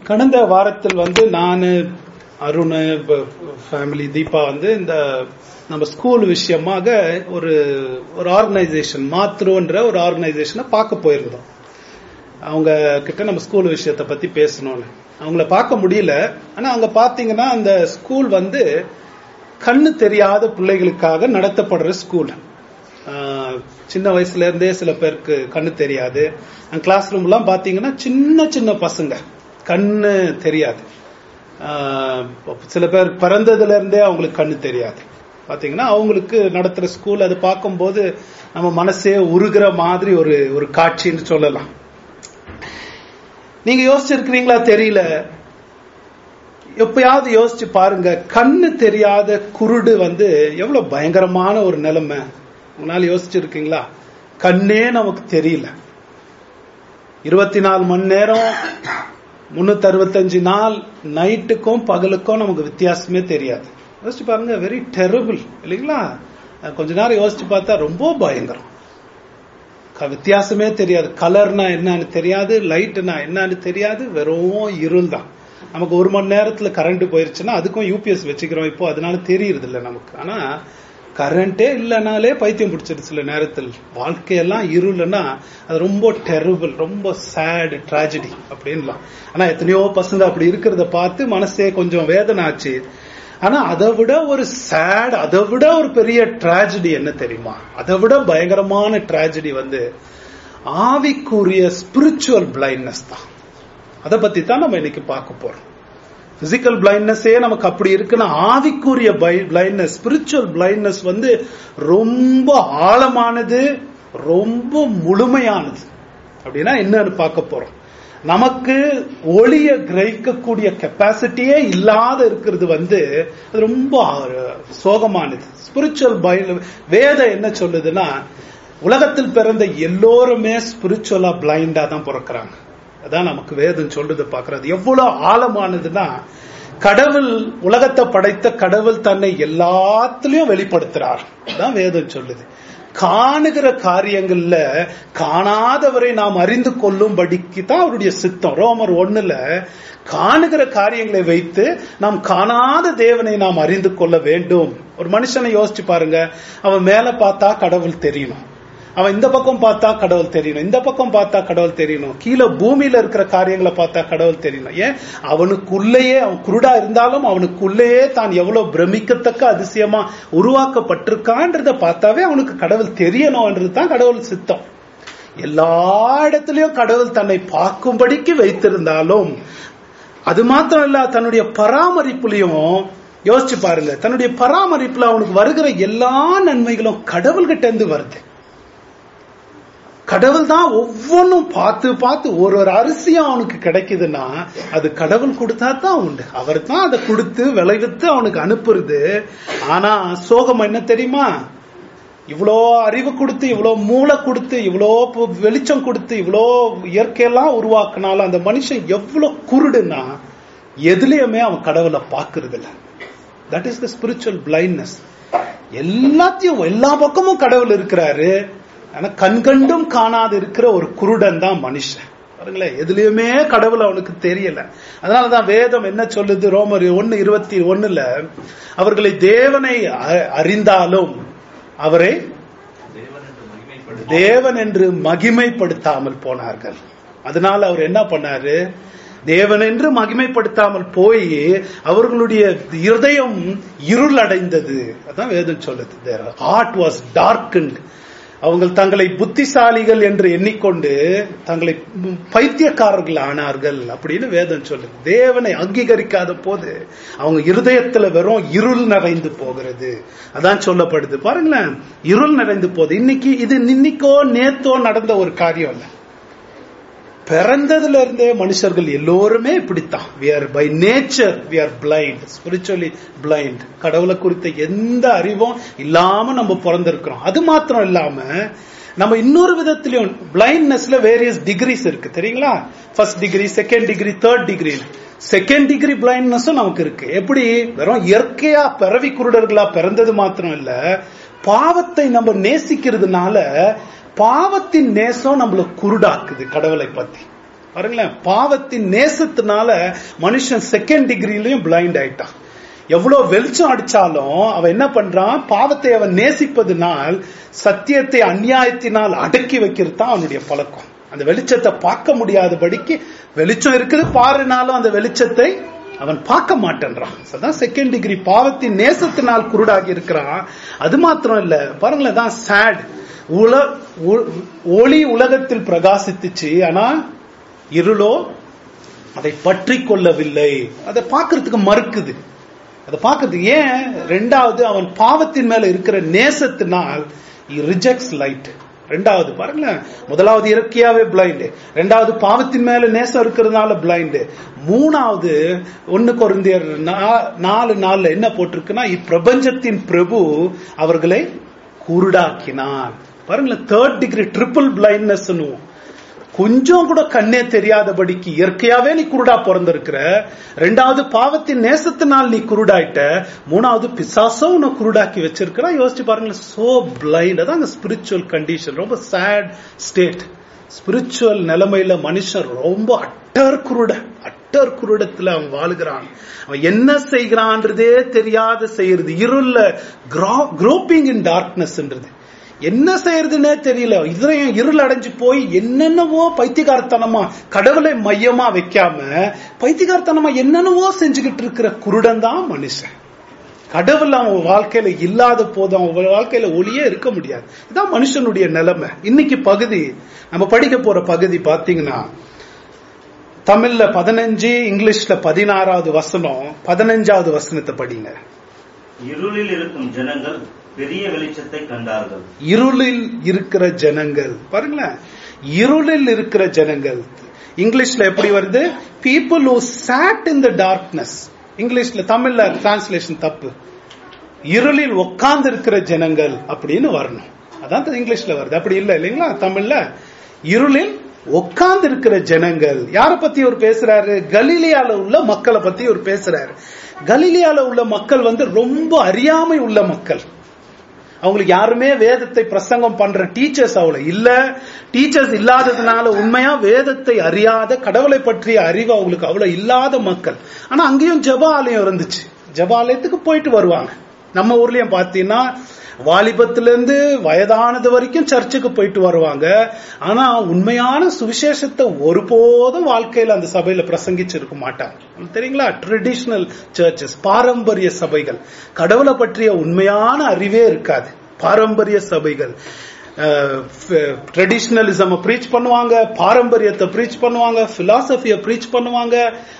கடந்த வாரத்தில் வந்து நான் அருண் ஃபேமிலி தீபா வந்து இந்த நம்ம ஸ்கூல் விஷயமாக ஒரு ஒரு ஆர்கனைசேஷன் மாத்ருன்ற ஒரு ஆர்கனைசேஷனை பார்க்க போயிருந்தோம் அவங்க கிட்ட நம்ம ஸ்கூல் விஷயத்தை பத்தி பேசணும்னு அவங்கள பார்க்க முடியல ஆனா அங்க பாத்தீங்கன்னா அந்த ஸ்கூல் வந்து கண்ணு தெரியாத பிள்ளைகளுக்காக நடத்தப்படுற ஸ்கூல் சின்ன வயசுல இருந்தே சில பேருக்கு கண்ணு தெரியாது கிளாஸ் ரூம் எல்லாம் பாத்தீங்கன்னா சின்ன சின்ன பசங்க கண்ணு தெரியாது ஆஹ் சில பேர் பிறந்ததுல இருந்தே அவங்களுக்கு கண்ணு தெரியாது பாத்தீங்கன்னா அவங்களுக்கு நடத்துற ஸ்கூல் அது பார்க்கும்போது நம்ம மனசே உருகிற மாதிரி ஒரு ஒரு காட்சின்னு சொல்லலாம் நீங்க யோசிச்சிருக்கிறீங்களா தெரியல எப்பயாவது யோசிச்சு பாருங்க கண்ணு தெரியாத குருடு வந்து எவ்வளவு பயங்கரமான ஒரு நிலைமை உங்களால யோசிச்சிருக்கீங்களா கண்ணே நமக்கு தெரியல இருபத்தி நாலு மணி நேரம் முன்னூத்தி அறுபத்தஞ்சு நாள் நைட்டுக்கும் பகலுக்கும் நமக்கு வித்தியாசமே தெரியாது யோசிச்சு பாருங்க வெரி டெரபிள் இல்லைங்களா கொஞ்ச நேரம் யோசிச்சு பார்த்தா ரொம்ப பயங்கரம் வித்தியாசமே தெரியாது கலர்னா என்னன்னு தெரியாது லைட்னா என்னன்னு தெரியாது வெறும் இருள் தான் நமக்கு ஒரு மணி நேரத்துல கரண்ட் போயிருச்சுன்னா அதுக்கும் யூபிஎஸ் வச்சுக்கிறோம் இப்போ அதனால தெரியறது இல்லை நமக்கு ஆனா கரண்டே இல்லைனாலே பைத்தியம் பிடிச்சிருச்சு சில நேரத்தில் வாழ்க்கையெல்லாம் இருள்னா அது ரொம்ப டெரபிள் ரொம்ப சேட் ட்ராஜடி அப்படின்லாம் ஆனா எத்தனையோ பசங்க அப்படி இருக்கிறத பார்த்து மனசே கொஞ்சம் வேதனை ஆச்சு ஆனா அதை விட ஒரு சேட் அதை விட ஒரு பெரிய டிராஜடி என்ன தெரியுமா அதை விட பயங்கரமான டிராஜடி வந்து ஆவிக்குரிய ஸ்பிரிச்சுவல் பிளைண்ட்னஸ் தான் அதை பத்தி தான் நம்ம இன்னைக்கு பார்க்க போறோம் பிசிக்கல் பிளைண்ட்னஸே நமக்கு அப்படி இருக்குன்னா ஆவிக்குரிய பிளைண்ட்னஸ் ஸ்பிரிச்சுவல் பிளைண்ட்னஸ் வந்து ரொம்ப ஆழமானது ரொம்ப முழுமையானது அப்படின்னா என்னன்னு பார்க்க போறோம் நமக்கு ஒளிய கிரகிக்கக்கூடிய கெப்பாசிட்டியே இல்லாத இருக்கிறது வந்து அது ரொம்ப சோகமானது ஸ்பிரிச்சுவல் வேதம் என்ன சொல்லுதுன்னா உலகத்தில் பிறந்த எல்லோருமே ஸ்பிரிச்சுவலா பிளைண்டா தான் பிறக்கிறாங்க அதான் நமக்கு வேதம் சொல்றது பாக்குறது எவ்வளவு ஆழமானதுன்னா கடவுள் உலகத்தை படைத்த கடவுள் தன்னை எல்லாத்திலையும் வெளிப்படுத்துறார் அதான் வேதம் சொல்லுது காணுகிற காரியங்கள்ல காணாதவரை நாம் அறிந்து கொள்ளும்படிக்கு தான் அவருடைய சித்தம் ரோமர் ஒண்ணுல காணுகிற காரியங்களை வைத்து நாம் காணாத தேவனை நாம் அறிந்து கொள்ள வேண்டும் ஒரு மனுஷனை யோசிச்சு பாருங்க அவன் மேல பார்த்தா கடவுள் தெரியணும் அவன் இந்த பக்கம் பார்த்தா கடவுள் தெரியணும் இந்த பக்கம் பார்த்தா கடவுள் தெரியணும் கீழே பூமியில இருக்கிற காரியங்களை பார்த்தா கடவுள் தெரியணும் ஏன் அவனுக்குள்ளேயே அவன் குருடா இருந்தாலும் அவனுக்குள்ளேயே தான் எவ்வளவு பிரமிக்கத்தக்க அதிசயமா உருவாக்கப்பட்டிருக்கான்றத பார்த்தாவே அவனுக்கு கடவுள் தெரியணும்ன்றது தான் கடவுள் சித்தம் எல்லா இடத்துலயும் கடவுள் தன்னை பார்க்கும்படிக்கு வைத்திருந்தாலும் அது மாத்திரம் இல்ல தன்னுடைய பராமரிப்புலையும் யோசிச்சு பாருங்க தன்னுடைய பராமரிப்புல அவனுக்கு வருகிற எல்லா நன்மைகளும் கடவுள்கிட்ட இருந்து வருது கடவுள் தான் ஒவ்வொன்றும் பார்த்து பார்த்து ஒரு ஒரு அரிசியும் அவனுக்கு கிடைக்குதுன்னா அது கடவுள் கொடுத்தா தான் உண்டு அவர் தான் அதை கொடுத்து விளைவித்து அவனுக்கு அனுப்புறது ஆனா சோகம் என்ன தெரியுமா இவ்வளோ அறிவு கொடுத்து இவ்வளோ மூளை கொடுத்து இவ்வளோ வெளிச்சம் கொடுத்து இவ்வளோ இயற்கையெல்லாம் உருவாக்குனாலும் அந்த மனுஷன் எவ்வளோ குருடுன்னா எதுலயுமே அவன் கடவுளை பார்க்கறது இல்லை that is the spiritual blindness எல்லாத்தையும் எல்லா பக்கமும் கடவுள் இருக்கிறாரு ஆனா கண்கண்டும் காணாது இருக்கிற ஒரு குருடன் தான் மனுஷன் பாருங்களேன் எதுலயுமே கடவுள் அவனுக்கு தெரியல அதனாலதான் வேதம் என்ன சொல்லுது ரோமர் ஒன்னு இருபத்தி ஒண்ணுல அவர்களை தேவனை அறிந்தாலும் அவரை தேவன் என்று மகிமைப்படுத்தாமல் போனார்கள் அதனால அவர் என்ன பண்ணாரு தேவன் என்று மகிமைப்படுத்தாமல் போய் அவர்களுடைய இருதயம் இருள் அடைந்தது அதான் வேதம் சொல்லுது ஹார்ட் வாஸ் டார்க்கண்ட் அவங்க தங்களை புத்திசாலிகள் என்று எண்ணிக்கொண்டு தங்களை பைத்தியக்காரர்கள் ஆனார்கள் அப்படின்னு வேதம் சொல்லுது தேவனை அங்கீகரிக்காத போது அவங்க இருதயத்துல வெறும் இருள் நிறைந்து போகிறது அதான் சொல்லப்படுது பாருங்களேன் இருள் நிறைந்து போகுது இன்னைக்கு இது இன்னைக்கோ நேத்தோ நடந்த ஒரு காரியம் இல்ல பிறந்ததுல இருந்தே மனுஷர்கள் எல்லோருமே இப்படித்தான் we are by nature we are blind spiritually blind கடவுளை குறித்த எந்த அறிவும் இல்லாம நம்ம பிறந்திருக்கிறோம் அது மாத்திரம் இல்லாம நம்ம இன்னொரு விதத்திலையும் பிளைண்ட்னஸ்ல வேரியஸ் டிகிரிஸ் இருக்கு தெரியுங்களா first degree second degree third degree second degree பிளைண்ட்னஸும் நமக்கு இருக்கு எப்படி வெறும் இயற்கையா பிறவி குருடர்களா பிறந்தது மாத்திரம் இல்ல பாவத்தை நம்ம நேசிக்கிறதுனால பாவத்தின் நேசம் நம்மள குருடாக்குது கடவுளை பத்தி பாருங்களேன் பாவத்தின் நேசத்தினால மனுஷன் செகண்ட் டிகிரிலையும் பிளைண்ட் ஆயிட்டான் எவ்வளவு வெளிச்சம் அடிச்சாலும் அவன் என்ன பண்றான் பாவத்தை அவன் நேசிப்பதனால் சத்தியத்தை அநியாயத்தினால் அடக்கி வைக்கிறது தான் அவனுடைய பழக்கம் அந்த வெளிச்சத்தை பார்க்க முடியாதபடிக்கு வெளிச்சம் இருக்குது பாருனாலும் அந்த வெளிச்சத்தை அவன் பார்க்க மாட்டேன்றான் அதான் செகண்ட் டிகிரி பாவத்தின் நேசத்தினால் குருடாகி இருக்கிறான் அது மாத்திரம் இல்ல பாருங்களேன் தான் சேட் உல ஒ- ஒளி உலகத்தில் பிரகாசித்துச்சு ஆனா இருளோ அதை பற்றி கொள்ளவில்லை அதை பார்க்கறதுக்கு மறுக்குது அதை பார்க்கறது ஏன் ரெண்டாவது அவன் பாவத்தின் மேல இருக்கிற நேசத்தினால் ரிஜெக்ட்ஸ் லைட் ரெண்டாவது பாருங்களேன் முதலாவது இயற்கையாவே பிளைண்டு ரெண்டாவது பாவத்தின் மேல நேசம் இருக்கிறதுனால பிளைண்டு மூணாவது ஒன்னு குறைந்தியர் நாலு நாள்ல என்ன போட்டிருக்குன்னா இப்பிரபஞ்சத்தின் பிரபு அவர்களை குருடாக்கினான் பாருங்களேன் தேர்ட் டிகிரி ட்ரிபிள் பிளைண்ட்னஸ் கொஞ்சம் கூட கண்ணே தெரியாதபடிக்கு இயற்கையாவே நீ குருடா பிறந்திருக்கிற ரெண்டாவது பாவத்தின் நேசத்தினால் நீ குருடாயிட்ட மூணாவது பிசாசும் உன்னை குருடாக்கி வச்சிருக்கிறா யோசிச்சு பாருங்களேன் சோ பிளைண்ட் அதான் ஸ்பிரிச்சுவல் கண்டிஷன் ரொம்ப சேட் ஸ்டேட் ஸ்பிரிச்சுவல் நிலைமையில மனுஷன் ரொம்ப அட்டர் குருட அட்டர் குருடத்துல அவன் வாழுகிறான் அவன் என்ன செய்கிறான்றதே தெரியாத செய்யறது இருள்ல குரோப்பிங் இன் டார்க்னஸ்ன்றது என்ன செய்யறதுன்னே தெரியல இதயம் இருள் அடைஞ்சு போய் என்னென்னவோ பைத்தியகாரத்தனமா கடவுளை மையமா வைக்காம பைத்தியகாரத்தனமா என்னென்னவோ செஞ்சுக்கிட்டு இருக்கிற குருடன் தான் மனுஷன் கடவுள் அவன் வாழ்க்கையில இல்லாத போது அவன் வாழ்க்கையில ஒளியே இருக்க முடியாது இதான் மனுஷனுடைய நிலைமை இன்னைக்கு பகுதி நம்ம படிக்க போற பகுதி பாத்தீங்கன்னா தமிழ்ல பதினஞ்சு இங்கிலீஷ்ல பதினாறாவது வசனம் பதினஞ்சாவது வசனத்தை படிங்க இருளில் இருக்கும் ஜனங்கள் பெரிய வெளிச்சத்தை கண்டார்கள் இருளில் இருக்கிற ஜனங்கள் பாருங்களேன் இருளில் இருக்கிற ஜனங்கள் இங்கிலீஷ்ல எப்படி வருது people who sat in the darkness இங்கிலீஷ்ல தமிழ்ல டிரான்ஸ்லேஷன் தப்பு இருளில் உட்கார்ந்து இருக்கிற ஜனங்கள் அப்படின்னு வரணும் அதான் இங்கிலீஷ்ல வருது அப்படி இல்ல இல்லைங்களா தமிழ்ல இருளில் உட்கார்ந்து இருக்கிற ஜனங்கள் யார பத்தி அவர் பேசுறாரு கலீலியால உள்ள மக்களை பத்தி அவர் பேசுறாரு கலீலியால உள்ள மக்கள் வந்து ரொம்ப அறியாமை உள்ள மக்கள் அவங்களுக்கு யாருமே வேதத்தை பிரசங்கம் பண்ற டீச்சர்ஸ் அவ்வளவு இல்ல டீச்சர்ஸ் இல்லாததுனால உண்மையா வேதத்தை அறியாத கடவுளை பற்றிய அறிவு அவங்களுக்கு அவ்வளவு இல்லாத மக்கள் ஆனா அங்கேயும் ஜெப ஆலயம் இருந்துச்சு ஜெப ஆலயத்துக்கு போயிட்டு வருவாங்க நம்ம ஊர்லயும் பாத்தீங்கன்னா வாலிபத்துல இருந்து வயதானது வரைக்கும் சர்ச்சுக்கு போயிட்டு வருவாங்க ஆனா உண்மையான சுவிசேஷத்தை ஒருபோதும் வாழ்க்கையில அந்த சபையில பிரசங்கிச்சிருக்க மாட்டாங்க உங்களுக்கு தெரியுங்களா ட்ரெடிஷனல் சர்ச்சஸ் பாரம்பரிய சபைகள் கடவுளை பற்றிய உண்மையான அறிவே இருக்காது பாரம்பரிய சபைகள் ட்ரெடிஷ்னலிசம் ப்ரீச் பண்ணுவாங்க பாரம்பரியத்தை ப்ரீச் பண்ணுவாங்க பிலாசபிய ப்ரீச் பண்ணுவாங்க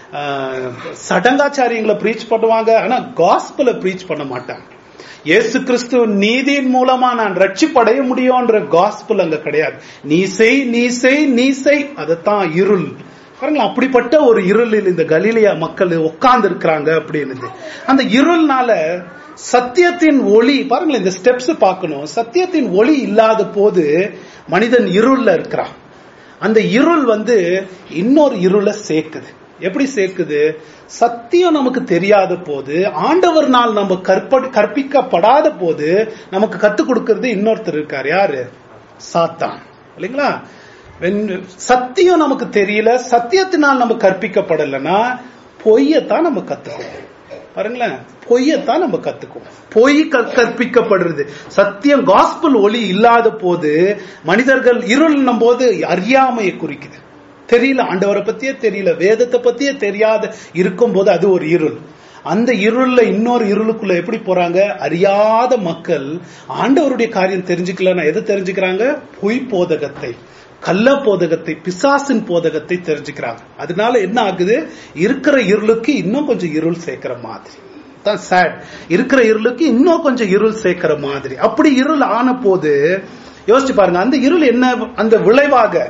அஹ், சடங்காச்சாரியங்களை ப்ரீச் பண்ணுவாங்க ஆனா காஸ்பலை ப்ரீச் பண்ண மாட்டாங்க இயேசு கிறிஸ்து நீதியின் மூலமா நான் ரட்சிப்படைய முடியும்ன்ற காஸ்பல் அங்க கிடையாது நீ செய் நீ செய் நீ செய் அதத்தான் இருள் பாருங்களேன் அப்படிப்பட்ட ஒரு இருளில் இந்த கலீலியா மக்கள் உட்கார்ந்து இருக்கிறாங்க அப்படின்னு அந்த இருள்னால சத்தியத்தின் ஒளி பாருங்களேன் இந்த ஸ்டெப்ஸ் பார்க்கணும் சத்தியத்தின் ஒளி இல்லாத போது மனிதன் இருள்ல இருக்கிறான் அந்த இருள் வந்து இன்னொரு இருளை சேர்க்குது எப்படி சேர்க்குது சத்தியம் நமக்கு தெரியாத போது ஆண்டவர்னால் நம்ம கற்ப கற்பிக்கப்படாத போது நமக்கு கத்துக் கொடுக்கிறது இன்னொருத்தர் இருக்கார் யாரு சாத்தான் இல்லைங்களா When- சத்தியம் நமக்கு தெரியல சத்தியத்தினால் நம்ம கற்பிக்கப்படலைன்னா பொய்யத்தான் நம்ம கத்துக்குவோம் பாருங்களேன் பொய்யத்தான் நம்ம கத்துக்குவோம் பொய் க- கற்பிக்கப்படுறது சத்தியம் காஸ்பல் ஒளி இல்லாத போது மனிதர்கள் இருள்னும் போது அறியாமையை குறிக்குது தெரியல ஆண்டவரை பத்தியே தெரியல வேதத்தை பத்தியே தெரியாத இருக்கும் போது அது ஒரு இருள் அந்த இருள்ல இன்னொரு இருளுக்குள்ள எப்படி போறாங்க அறியாத மக்கள் ஆண்டவருடைய காரியம் தெரிஞ்சுக்கலன்னா எது தெரிஞ்சுக்கிறாங்க பொய் போதகத்தை கள்ள போதகத்தை பிசாசின் போதகத்தை தெரிஞ்சுக்கிறாங்க அதனால என்ன ஆகுது இருக்கிற இருளுக்கு இன்னும் கொஞ்சம் இருள் சேர்க்கிற மாதிரி தான் சேட் இருக்கிற இருளுக்கு இன்னும் கொஞ்சம் இருள் சேர்க்கிற மாதிரி அப்படி இருள் ஆன போது யோசிச்சு பாருங்க அந்த இருள் என்ன அந்த விளைவாக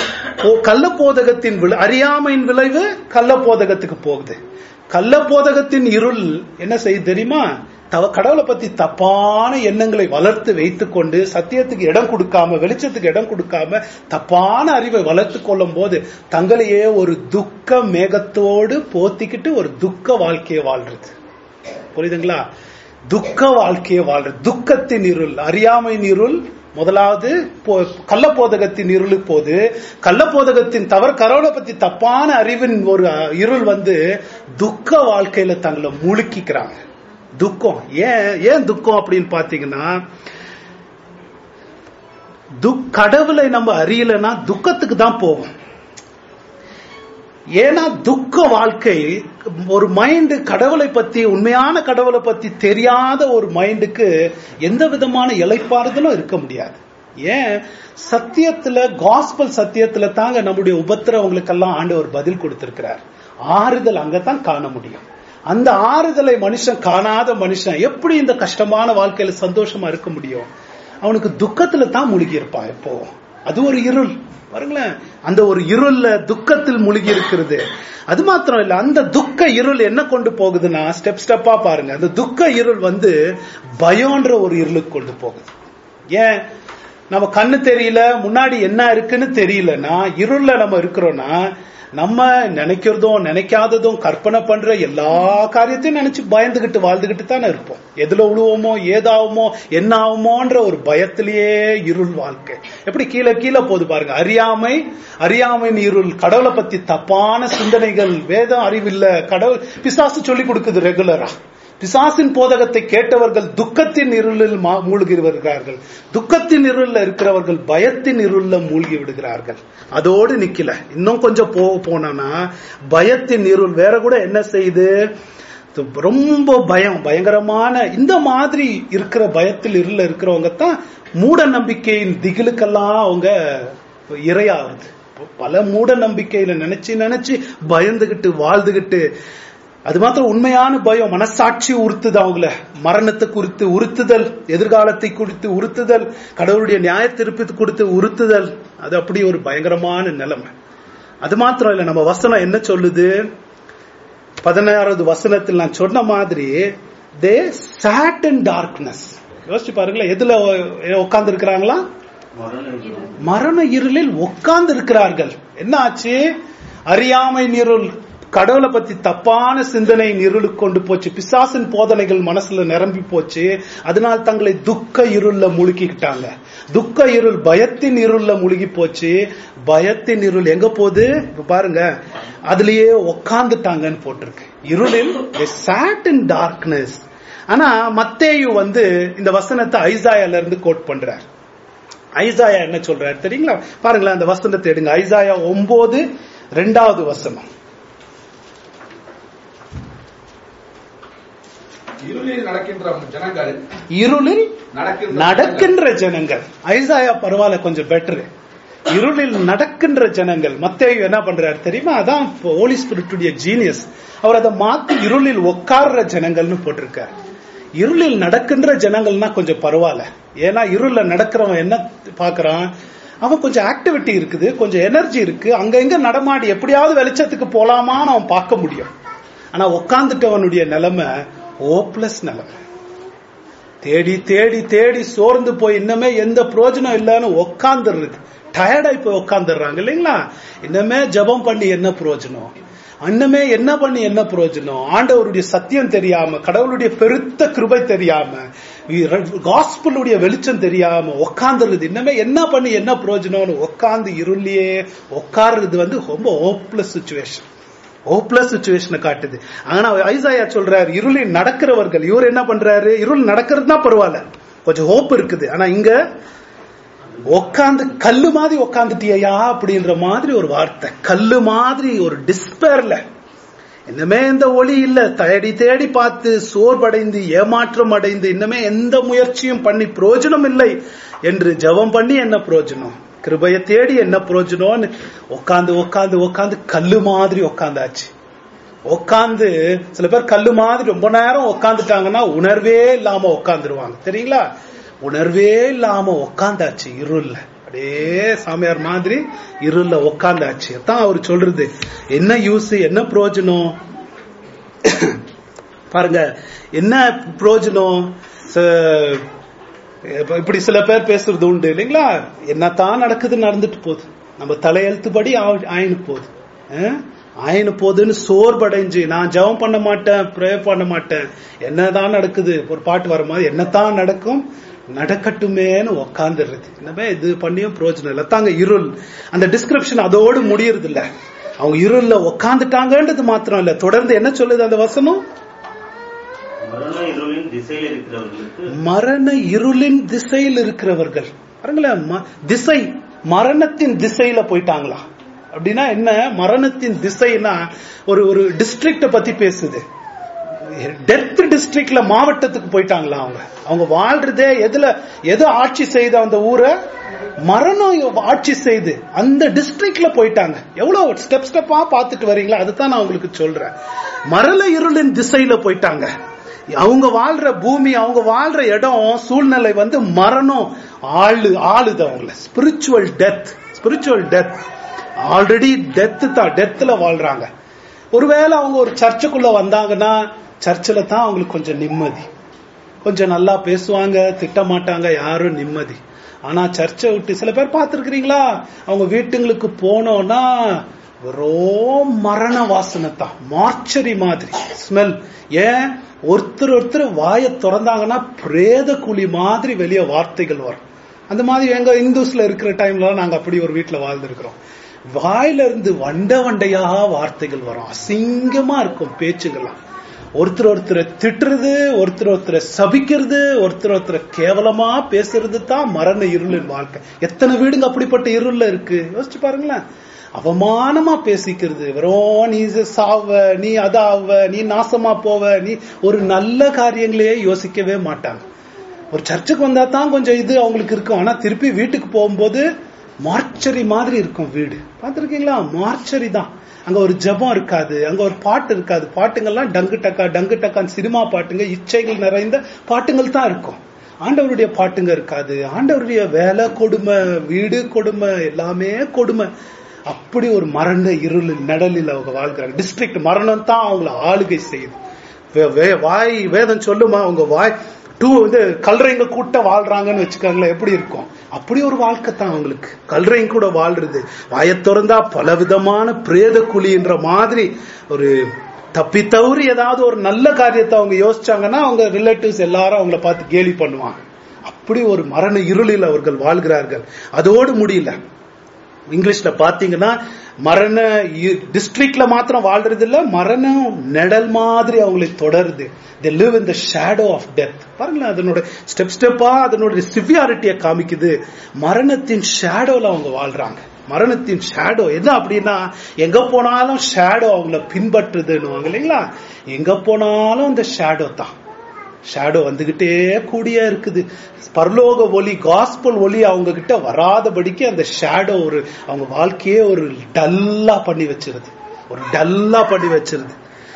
ஓ- கள்ள போதகத்தின் விளை அறியாமையின் விளைவு கள்ள போதகத்துக்கு போகுது கள்ள போதகத்தின் இருள் என்ன செய்யுது தெரியுமா தவ கடவுளை பத்தி தப்பான எண்ணங்களை வளர்த்து வைத்துக் கொண்டு சத்தியத்துக்கு இடம் கொடுக்காம வெளிச்சத்துக்கு இடம் கொடுக்காம தப்பான அறிவை வளர்த்து கொள்ளும் போது தங்களையே ஒரு துக்க மேகத்தோடு போத்திக்கிட்டு ஒரு துக்க வாழ்க்கையை வாழ்றது புரியுதுங்களா துக்க வாழ்க்கையை வாழ்றது துக்கத்தின் இருள் அறியாமையின் இருள் முதலாவது போ- கள்ளப்போதகத்தின் இருள் போது கள்ளப்போதகத்தின் தவறு கடவுளை பத்தி தப்பான அறிவின் ஒரு அஹ், இருள் வந்து துக்க வாழ்க்கையில தங்களை முழுக்கிக்கிறாங்க துக்கம் ஏன் ஏன் துக்கம் அப்படின்னு பாத்தீங்கன்னா துக் கடவுளை நம்ம அறியலைன்னா துக்கத்துக்கு தான் போவோம் ஏன்னா துக்க வாழ்க்கை ஒரு மைண்டு கடவுளை பத்தி உண்மையான கடவுளை பத்தி தெரியாத ஒரு மைண்டுக்கு எந்த விதமான இலைப்பாறுதலும் இருக்க முடியாது ஏன் சத்தியத்துல காஸ்பல் சத்தியத்துல தாங்க நம்முடைய உபத்திரவங்களுக்கெல்லாம் ஆண்டவர் பதில் கொடுத்திருக்கிறார் ஆறுதல் அங்கதான் காண முடியும் அந்த ஆறுதலை மனுஷன் காணாத மனுஷன் எப்படி இந்த கஷ்டமான வாழ்க்கையில சந்தோஷமா இருக்க முடியும் அவனுக்கு துக்கத்துல தான் மூழ்கி இருப்பான் எப்போ அது ஒரு இருள் பாருங்களேன் அந்த ஒரு இருள்ல துக்கத்தில் மூழ்கி இருக்கிறது அது மாத்திரம் இல்ல அந்த துக்க இருள் என்ன கொண்டு போகுதுன்னா ஸ்டெப் ஸ்டெப்பா பாருங்க அந்த துக்க இருள் வந்து பயம்ன்ற ஒரு இருளுக்கு கொண்டு போகுது ஏன் நம்ம கண்ணு தெரியல முன்னாடி என்ன இருக்குன்னு தெரியலன்னா இருள்ல நம்ம இருக்கிறோம்னா நம்ம நினைக்கிறதும் நினைக்காததும் கற்பனை பண்ற எல்லா காரியத்தையும் நினைச்சு பயந்துகிட்டு வாழ்ந்துகிட்டு தானே இருப்போம் எதுல விழுவோமோ ஏதாவுமோ என்ன ஆகுமோன்ற ஒரு பயத்திலேயே இருள் வாழ்க்கை எப்படி கீழே கீழே போகுது பாருங்க அறியாமை அறியாமையின் இருள் கடவுளை பத்தி தப்பான சிந்தனைகள் வேதம் அறிவில்ல கடவுள் பிசாசு சொல்லி கொடுக்குது ரெகுலரா பிசாசின் போதகத்தை கேட்டவர்கள் துக்கத்தின் இருளில் மா- மூழ்கி வருகிறார்கள் துக்கத்தின் இருளில் இருக்கிறவர்கள் பயத்தின் இருள்ல மூழ்கி விடுகிறார்கள் அதோடு நிக்கல இன்னும் கொஞ்சம் போக போனோம்னா பயத்தின் இருள் வேற கூட என்ன செய்யுது து- ரொம்ப பயம் பயங்கரமான இந்த மாதிரி இருக்கிற பயத்தில் இருள இருக்கிறவங்க தான் மூட நம்பிக்கையின் திகிலுக்கெல்லாம் அவங்க இரையாகுது பல மூட நம்பிக்கையில நினைச்சு நினைச்சு பயந்துகிட்டு வாழ்ந்துகிட்டு அது மாத்திரம் உண்மையான பயம் மனசாட்சி உறுத்துது அவங்கள மரணத்தை குறித்து உறுத்துதல் எதிர்காலத்தை குறித்து உறுத்துதல் கடவுளுடைய நியாய திருப்பி குறித்து உறுத்துதல் அது அப்படி ஒரு பயங்கரமான நிலைமை அது மாத்திரம் இல்ல நம்ம வசனம் என்ன சொல்லுது பதினாறாவது வசனத்தில் நான் சொன்ன மாதிரி தே சாட் அண்ட் டார்க்னஸ் யோசிச்சு பாருங்களேன் எதுல உட்கார்ந்து இருக்கிறாங்களா மரண இருளில் உட்கார்ந்து இருக்கிறார்கள் என்ன ஆச்சு அறியாமை இருள் கடவுளை பத்தி தப்பான சிந்தனை இருளுக்கு கொண்டு போச்சு பிசாசின் போதனைகள் மனசுல நிரம்பி போச்சு அதனால் தங்களை துக்க இருள்ல முழுகிக்கிட்டாங்க துக்க இருள் பயத்தின் இருள்ல முழுகி போச்சு பயத்தின் இருள் எங்க போகுது இப்ப பாருங்க அதுலயே உக்காந்துட்டாங்கன்னு போட்டிருக்கு இருளில் சாட் இன் டார்க்னஸ் ஆனா மத்தேயு வந்து இந்த வசனத்தை ஐசாயால இருந்து கோட் பண்றார் ஐசாயா என்ன சொல்றாரு தெரியுங்களா பாருங்களேன் அந்த வசனத்தை எடுங்க ஐசாயா ஒன்பது ரெண்டாவது வசனம் இருளில் நடக்கின்ற ஜனங்கள் இருளில் நடக்கின்ற நடக்கின்ற ஜனங்கள் ஐசாயா பரவாயில்ல கொஞ்சம் பெட்டர் இருளில் நடக்கின்ற ஜனங்கள் மத்தேயு என்ன பண்றாரு தெரியுமா அதான் ஹோலி ஸ்பிரிட்டுடைய ஜீனியஸ் அவர் அதை மாத்தி இருளில் உட்கார்ற ஜனங்கள்னு போட்டிருக்காரு இருளில் நடக்கின்ற ஜனங்கள்னா கொஞ்சம் பரவாயில்ல ஏன்னா இருள்ல நடக்கிறவன் என்ன பாக்குறான் அவன் கொஞ்சம் ஆக்டிவிட்டி இருக்குது கொஞ்சம் எனர்ஜி இருக்கு அங்க எங்க நடமாடி எப்படியாவது வெளிச்சத்துக்கு போலாமான்னு அவன் பார்க்க முடியும் ஆனா உட்காந்துட்டவனுடைய நிலைமை ஓப்லெஸ் நிலைமை தேடி தேடி தேடி சோர்ந்து போய் இன்னமே எந்த பிரயோஜனம் இல்லைன்னு உக்காந்துடுறது டயர்டாய் போய் உக்காந்துடுறாங்க இல்லைங்களா இன்னமே ஜெபம் பண்ணி என்ன பிரயோஜனம் இன்னமே என்ன பண்ணி என்ன பிரயோஜனம் ஆண்டவருடைய சத்தியம் தெரியாம கடவுளுடைய பெருத்த கிருபை தெரியாம காஸ்பலுடைய வெளிச்சம் தெரியாம உக்காந்துருது இன்னமே என்ன பண்ணி என்ன பிரயோஜனம்னு உட்காந்து இருளியே உட்காருறது வந்து ரொம்ப ஹோப்லெஸ் சுச்சுவேஷன் ஹோப்லெஸ் சுச்சுவேஷனை காட்டுது ஆனா ஐசாயா சொல்றாரு இருளில் நடக்கிறவர்கள் இவர் என்ன பண்றாரு இருள் நடக்கிறது தான் பரவாயில்ல கொஞ்சம் ஹோப் இருக்குது ஆனா இங்க உக்காந்து கல்லு மாதிரி உக்காந்துட்டியா அப்படின்ற மாதிரி ஒரு வார்த்தை கல்லு மாதிரி ஒரு டிஸ்பேர்ல இன்னமே எந்த ஒளி இல்ல தேடி தேடி பார்த்து சோர்வடைந்து ஏமாற்றம் அடைந்து இன்னமே எந்த முயற்சியும் பண்ணி பிரயோஜனம் இல்லை என்று ஜெபம் பண்ணி என்ன பிரயோஜனம் கிருபைய தேடி என்ன பிரயோஜனம்னு உட்காந்து உட்காந்து உட்காந்து கல்லு மாதிரி உட்காந்தாச்சு உட்காந்து சில பேர் கல்லு மாதிரி ரொம்ப நேரம் உட்காந்துட்டாங்கன்னா உணர்வே இல்லாம உட்காந்துருவாங்க தெரியுங்களா உணர்வே இல்லாம உட்காந்தாச்சு இருள்ல அப்படியே சாமியார் மாதிரி இருள்ல உட்காந்தாச்சு தான் அவர் சொல்றது என்ன யூஸ் என்ன பிரயோஜனம் பாருங்க என்ன பிரயோஜனம் ச- இப்ப இப்படி சில பேர் பேசுறது உண்டு இல்லைங்களா என்னத்தான் நடக்குது நடந்துட்டு போகுது நம்ம தலையெழுத்துப்படி ஆ- ஆயின்னு போகுது அஹ்? ஆயின்னு போகுதுன்னு சோர்வடைஞ்சு நான் ஜெபம் பண்ண மாட்டேன் ப்ரே பண்ண மாட்டேன் என்னதான் நடக்குது ஒரு பாட்டு வர மாதிரி என்னத்தான் நடக்கும் நடக்கட்டுமேன்னு உக்காந்துடுறது என்னமே இது பண்ணியும் பிரயோஜனம் இல்லை தாங்க இருள் அந்த டிஸ்கிரிப்ஷன் அதோடு முடியறது இல்ல அவங்க இருள்ல உக்காந்துட்டாங்கன்றது மாத்திரம் இல்ல தொடர்ந்து என்ன சொல்லுது அந்த வசனம் மரண இருளின் திசையில் இருக்கிறவர்களுக்கு மரண இருளின் திசையில் இருக்கிறவர்கள் பாருங்களேன் ம- திசை மரணத்தின் திசையில போயிட்டாங்களா அப்படின்னா என்ன மரணத்தின் திசைனா ஒரு ஒரு டிஸ்ட்ரிக்ட பத்தி பேசுது டெத் டிஸ்ட்ரிக்ட்ல மாவட்டத்துக்கு போயிட்டாங்களா அவங்க அவங்க வாழ்றதே எதுல எது ஆட்சி செய்த அந்த ஊரை மரணம் ஆட்சி செய்து அந்த டிஸ்ட்ரிக்ட்ல போயிட்டாங்க எவ்வளவு ஸ்டெப் ஸ்டெப்பா பார்த்துட்டு வரீங்களா அதுதான் நான் உங்களுக்கு சொல்றேன் மரண இருளின் திசையில போயிட்டாங்க அவங்க வாழ்ற பூமி அவங்க வாழ்ற இடம் சூழ்நிலை வந்து மரணம் ஆளு ஆளுது அவங்கள spiritual death spiritual death already death தான் டெத்துல வாழ்றாங்க ஒருவேளை அவங்க ஒரு சர்ச்சுக்குள்ள வந்தாங்கன்னா சர்ச்சில் தான் அவங்களுக்கு கொஞ்சம் நிம்மதி கொஞ்சம் நல்லா பேசுவாங்க திட்ட மாட்டாங்க யாரும் நிம்மதி ஆனா சர்ச்சை விட்டு சில பேர் பார்த்திருக்கிறீங்களா அவங்க வீட்டுங்களுக்கு போனோம்னா வெறும் மரண வாசனை தான் மார்ச்சரி மாதிரி ஸ்மெல் ஏன் ஒருத்தர் ஒருத்தர் வாயை திறந்தாங்கன்னா பிரேத குழி மாதிரி வெளியே வார்த்தைகள் வரும் அந்த மாதிரி எங்க இந்துஸ்ல இருக்கிற டைம்ல நாங்க அப்படி ஒரு வீட்டுல வாழ்ந்திருக்கிறோம் வாயில இருந்து வண்ட வண்டையாக வார்த்தைகள் வரும் அசிங்கமா இருக்கும் பேச்சுங்கள்லாம் ஒருத்தர் ஒருத்தரை திட்டுறது ஒருத்தர் ஒருத்தரை சபிக்கிறது ஒருத்தர் ஒருத்தரை கேவலமா பேசுறது தான் மரண இருளின் வாழ்க்கை எத்தனை வீடுங்க அப்படிப்பட்ட இருள்ல இருக்கு யோசிச்சு பாருங்களேன் அவமானமா பேசிக்கிறது வெறும் நீ சாவ நீ அதாவ நீ நாசமா போவ நீ ஒரு நல்ல காரியங்களையே யோசிக்கவே மாட்டாங்க ஒரு சர்ச்சுக்கு வந்தா தான் கொஞ்சம் இது அவங்களுக்கு இருக்கும் ஆனா திருப்பி வீட்டுக்கு போகும்போது மார்ச்சரி மாதிரி இருக்கும் வீடு பார்த்திருக்கீங்களா மார்ச்சரி தான் அங்க ஒரு ஜெபம் இருக்காது அங்க ஒரு பாட்டு இருக்காது பாட்டுங்கள்லாம் டங்கு டக்கா டங்கு டக்கான்னு சினிமா பாட்டுங்க இச்சைகள் நிறைந்த பாட்டுங்கள் தான் இருக்கும் ஆண்டவருடைய பாட்டுங்க இருக்காது ஆண்டவருடைய வேலை கொடுமை வீடு கொடுமை எல்லாமே கொடுமை அப்படி ஒரு மரண இருள் நடலில் அவங்க வாழ்கிறாங்க டிஸ்ட்ரிக்ட் மரணம் தான் அவங்கள ஆளுகை செய்யுது வே- வே- வாய் வேதம் சொல்லுமா அவங்க வாய் டூ வந்து கல்றைங்க கூட்ட வாழ்றாங்கன்னு வச்சுக்கோங்களேன் எப்படி இருக்கும் அப்படி ஒரு வாழ்க்கை தான் அவங்களுக்கு கல்றைங்க கூட வாழ்றது வாயை திறந்தா பல விதமான பிரேத குழின்ற மாதிரி ஒரு தப்பி தவறி ஏதாவது ஒரு நல்ல காரியத்தை அவங்க யோசிச்சாங்கன்னா அவங்க ரிலேட்டிவ்ஸ் எல்லாரும் அவங்கள பார்த்து கேலி பண்ணுவாங்க அப்படி ஒரு மரண இருளில் அவர்கள் வாழ்கிறார்கள் அதோடு முடியல இங்கிலீஷ்ல பாத்தீங்கன்னா மரண டிஸ்ட்ரிக்ட்ல மாத்திரம் வாழ்றது இல்ல மரணம் நிழல் மாதிரி அவங்களை தொடருது the live in the shadow of death பாருங்களேன் அதனோட ஸ்டெப் ஸ்டெப்பா அதனோட சிவியாரிட்டியை காமிக்குது மரணத்தின் ஷேடோல அவங்க வாழ்றாங்க மரணத்தின் ஷேடோ என்ன அப்படின்னா எங்க போனாலும் ஷேடோ அவங்கள பின்பற்றுதுன்னு இல்லைங்களா எங்க போனாலும் அந்த ஷேடோ தான் ஷேடோ வந்துகிட்டே கூடியே இருக்குது பரலோக ஒளி காஸ்பல் ஒளி அவங்க கிட்ட வராதபடிக்கு அந்த ஷேடோ ஒரு அவங்க வாழ்க்கையே ஒரு டல்லா பண்ணி வச்சிருது ஒரு டல்லா பண்ணி வச்சிருது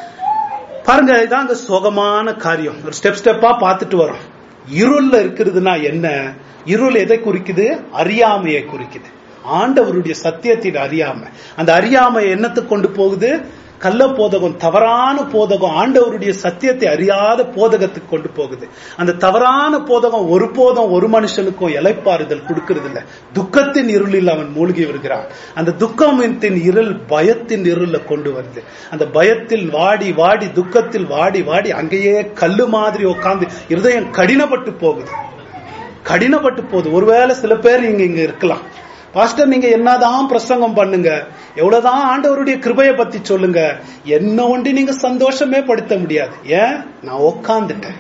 பாருங்க இதான் அந்த சுகமான காரியம் ஒரு ஸ்டெப் ஸ்டெப்பா பார்த்துட்டு வரோம் இருள்ல இருக்கிறதுனா என்ன இருள் எதை குறிக்குது அறியாமையை குறிக்குது ஆண்டவருடைய சத்தியத்தின் அறியாமை அந்த அறியாமை என்னத்துக்கு கொண்டு போகுது கள்ள போதகம் தவறான போதகம் ஆண்டவருடைய சத்தியத்தை அறியாத போதகத்துக்கு கொண்டு போகுது அந்த தவறான போதகம் ஒருபோதும் ஒரு மனுஷனுக்கும் இலைப்பாறுதல் கொடுக்கறது இல்ல துக்கத்தின் இருளில் அவன் மூழ்கி வருகிறான் அந்த துக்கத்தின் இருள் பயத்தின் இருள கொண்டு வருது அந்த பயத்தில் வாடி வாடி துக்கத்தில் வாடி வாடி அங்கேயே கல்லு மாதிரி உட்கார்ந்து இருதயம் கடினப்பட்டு போகுது கடினப்பட்டு போகுது ஒருவேளை சில பேர் இங்க இங்க இருக்கலாம் பாஸ்டர் நீங்க என்னதான் பிரசங்கம் பண்ணுங்க எவ்வளவுதான் ஆண்டவருடைய கிருபையை பத்தி சொல்லுங்க என்ன ஒண்டி நீங்க சந்தோஷமே படுத்த முடியாது ஏன் நான் உக்காந்துட்டேன்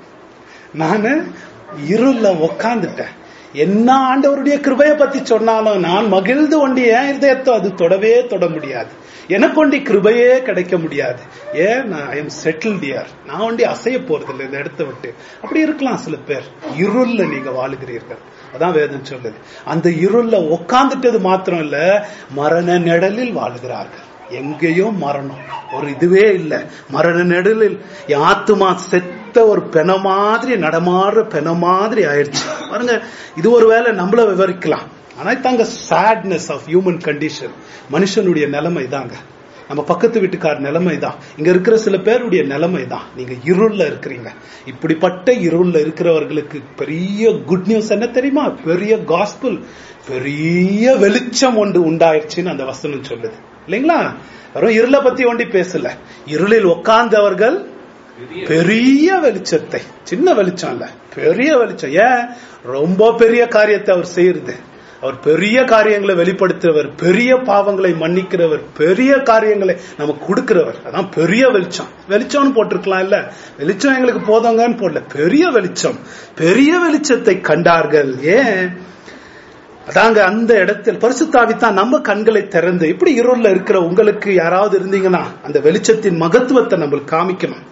நானு இருள்ல உக்காந்துட்டேன் என்ன ஆண்டவருடைய கிருபையை பத்தி சொன்னாலும் நான் மகிழ்ந்து ஒண்டி ஏன் இதயத்தை அது தொடவே தொட முடியாது எனக்கு ஒண்டி கிருபையே கிடைக்க முடியாது ஏன் நான் ஐ எம் செட்டில்ட் யார் நான் ஒண்டி அசைய போறதில்லை இந்த இடத்த விட்டு அப்படி இருக்கலாம் சில பேர் இருள்ல நீங்க வாழுகிறீர்கள் அதான் வேதம் சொல்லுது அந்த இருள்ல உக்காந்துட்டது மாத்திரம் இல்ல மரண நிழலில் வாழுகிறார்கள் எங்கேயும் மரணம் ஒரு இதுவே இல்ல மரண நெடலில் என் ஆத்துமா செத்த ஒரு பெண மாதிரி நடமாடுற பெண மாதிரி ஆயிடுச்சு பாருங்க இது ஒரு வேளை நம்மள விவரிக்கலாம் ஆனா தாங்க சேட்னஸ் ஆஃப் ஹியூமன் கண்டிஷன் மனுஷனுடைய நிலைமை தாங்க நம்ம பக்கத்து வீட்டுக்கார் நிலைமை தான் இங்க இருக்கிற சில பேருடைய நிலைமை தான் நீங்க இருள்ல இருக்கிறீங்க இப்படிப்பட்ட இருள்ல இருக்கிறவர்களுக்கு பெரிய குட் நியூஸ் என்ன தெரியுமா பெரிய காஸ்பிள் பெரிய வெளிச்சம் ஒன்று உண்டாயிருச்சுன்னு அந்த வசனம் சொல்லுது இல்லைங்களா வெறும் இருளை பத்தி ஒண்டி பேசல இருளில் உட்கார்ந்தவர்கள் பெரிய வெளிச்சத்தை சின்ன வெளிச்சம் இல்ல பெரிய வெளிச்சம் ஏன் ரொம்ப பெரிய காரியத்தை அவர் செய்யறது அவர் பெரிய காரியங்களை வெளிப்படுத்துறவர் பெரிய பாவங்களை மன்னிக்கிறவர் பெரிய காரியங்களை நமக்கு கொடுக்கிறவர் அதான் பெரிய வெளிச்சம் வெளிச்சம்னு போட்டிருக்கலாம் இல்ல வெளிச்சம் எங்களுக்கு போதங்கன்னு போடல பெரிய வெளிச்சம் பெரிய வெளிச்சத்தை கண்டார்கள் ஏன் அதாங்க அந்த இடத்தில் பரிசுத்தாவி தான் நம்ம கண்களை திறந்து இப்படி இருள்ல இருக்கிற உங்களுக்கு யாராவது இருந்தீங்கன்னா அந்த வெளிச்சத்தின் மகத்துவத்தை நம்மளுக்கு காமிக்கணும்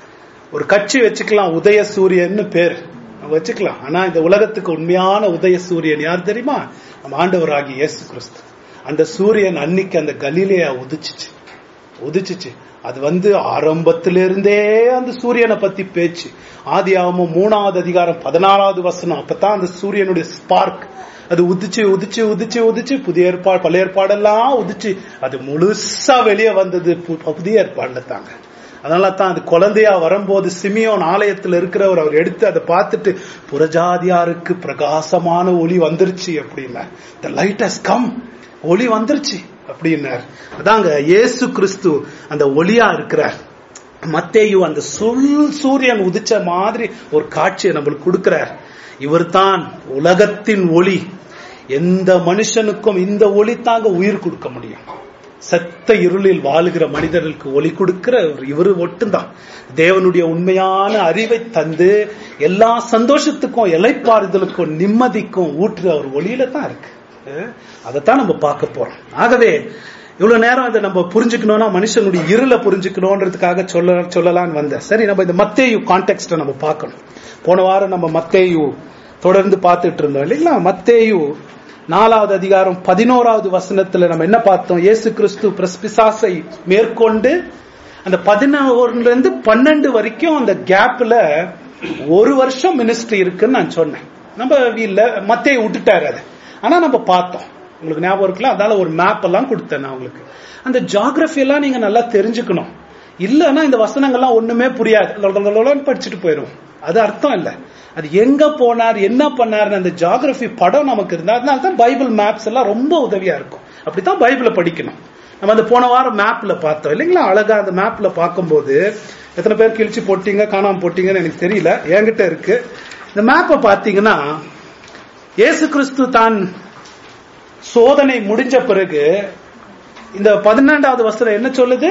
ஒரு கட்சி வச்சுக்கலாம் உதய சூரியன்னு பேர் நம்ம வச்சுக்கலாம் ஆனா இந்த உலகத்துக்கு உண்மையான உதய சூரியன் யார் தெரியுமா நம்ம ஆண்டவராகி இயேசு கிறிஸ்து அந்த சூரியன் அன்னைக்கு அந்த கலிலேயா உதிச்சுச்சு உதிச்சுச்சு அது வந்து ஆரம்பத்திலிருந்தே அந்த சூரியனை பத்தி பேச்சு ஆதி மூணாவது அதிகாரம் பதினாறாவது வசனம் அப்பதான் அந்த சூரியனுடைய ஸ்பார்க் அது உதிச்சு உதிச்சு உதிச்சு உதிச்சு புதிய ஏற்பாடு பழைய ஏற்பாடெல்லாம் உதிச்சு அது முழுசா வெளியே வந்தது பு- புதிய ஏற்பாடுல தாங்க அதனால தான் அது குழந்தையா வரும்போது சிமியோன் ஆலயத்தில் இருக்கிறவர் அவர் எடுத்து அதை பார்த்துட்டு புறஜாதியாருக்கு பிரகாசமான ஒளி வந்துருச்சு அப்படின்னா த லைட் ஹஸ் கம் ஒளி வந்துருச்சு அப்படின்னார் அதாங்க இயேசு கிறிஸ்து அந்த ஒளியா இருக்கிறார் மத்தேயு அந்த சுல் சூரியன் உதிச்ச மாதிரி ஒரு காட்சியை நம்மளுக்கு கொடுக்கிறார் இவர்தான் உலகத்தின் ஒளி எந்த மனுஷனுக்கும் இந்த ஒளி தாங்க உயிர் கொடுக்க முடியும் செத்த இருளில் வாழுகிற மனிதர்களுக்கு ஒளி கொடுக்கிற ஒரு இவரு ஒட்டும்தான் தேவனுடைய உண்மையான அறிவை தந்து எல்லா சந்தோஷத்துக்கும் இலைப்பாறுதலுக்கும் நிம்மதிக்கும் ஊற்றுற ஒரு ஒளியில தான் இருக்கு அஹ் அதைத்தான் நம்ம பார்க்க போறோம் ஆகவே இவ்வளவு நேரம் இதை நம்ம புரிஞ்சுக்கணும்னா மனுஷனுடைய இருளை புரிஞ்சுக்கணுன்றதுக்காக சொல்ல சொல்லலாம்னு வந்தேன் சரி நம்ம இந்த மத்தேயு கான்டெக்ட நம்ம பார்க்கணும் போன வாரம் நம்ம மத்தேயு தொடர்ந்து பார்த்துட்டு இருந்தோம் இல்லைங்களா மத்தேயு நாலாவது அதிகாரம் பதினோராவது வசனத்துல நம்ம என்ன பார்த்தோம் இயேசு கிறிஸ்து பிரஸ்பிசாசை மேற்கொண்டு அந்த பதினோருல இருந்து பன்னெண்டு வரைக்கும் அந்த கேப்ல ஒரு வருஷம் மினிஸ்ட்ரி இருக்குன்னு நான் சொன்னேன் நம்ம இல்ல மத்தேயு விட்டுட்டாரு அதை ஆனா நம்ம பார்த்தோம் உங்களுக்கு ஞாபகம் இருக்குல்ல அதனால ஒரு மேப் எல்லாம் கொடுத்தேன் நான் உங்களுக்கு அந்த ஜியாகிரபி எல்லாம் நீங்க நல்லா தெரிஞ்சுக்கணும் இல்லைன்னா இந்த வசனங்கள்லாம் ஒண்ணுமே புரியாது லொட லொடன்னு படிச்சுட்டு போயிடும் அது அர்த்தம் இல்ல அது எங்க போனார் என்ன பண்ணாருன்னு அந்த ஜியாகிரபி படம் நமக்கு இருந்தா அதனால தான் பைபிள் மேப்ஸ் எல்லாம் ரொம்ப உதவியா இருக்கும் அப்படித்தான் பைபிளை படிக்கணும் நம்ம அந்த போன வாரம் மேப்ல பார்த்தோம் இல்லைங்களா அழகா அந்த மேப்ல பார்க்கும்போது எத்தனை பேர் கிழிச்சு போட்டீங்க காணாம போட்டீங்கன்னு எனக்கு தெரியல என்கிட்ட இருக்கு இந்த மேப்பை பார்த்தீங்கன்னா இயேசு கிறிஸ்து தான் சோதனை முடிஞ்ச பிறகு இந்த பதினெண்டாவது வசனம் என்ன சொல்லுது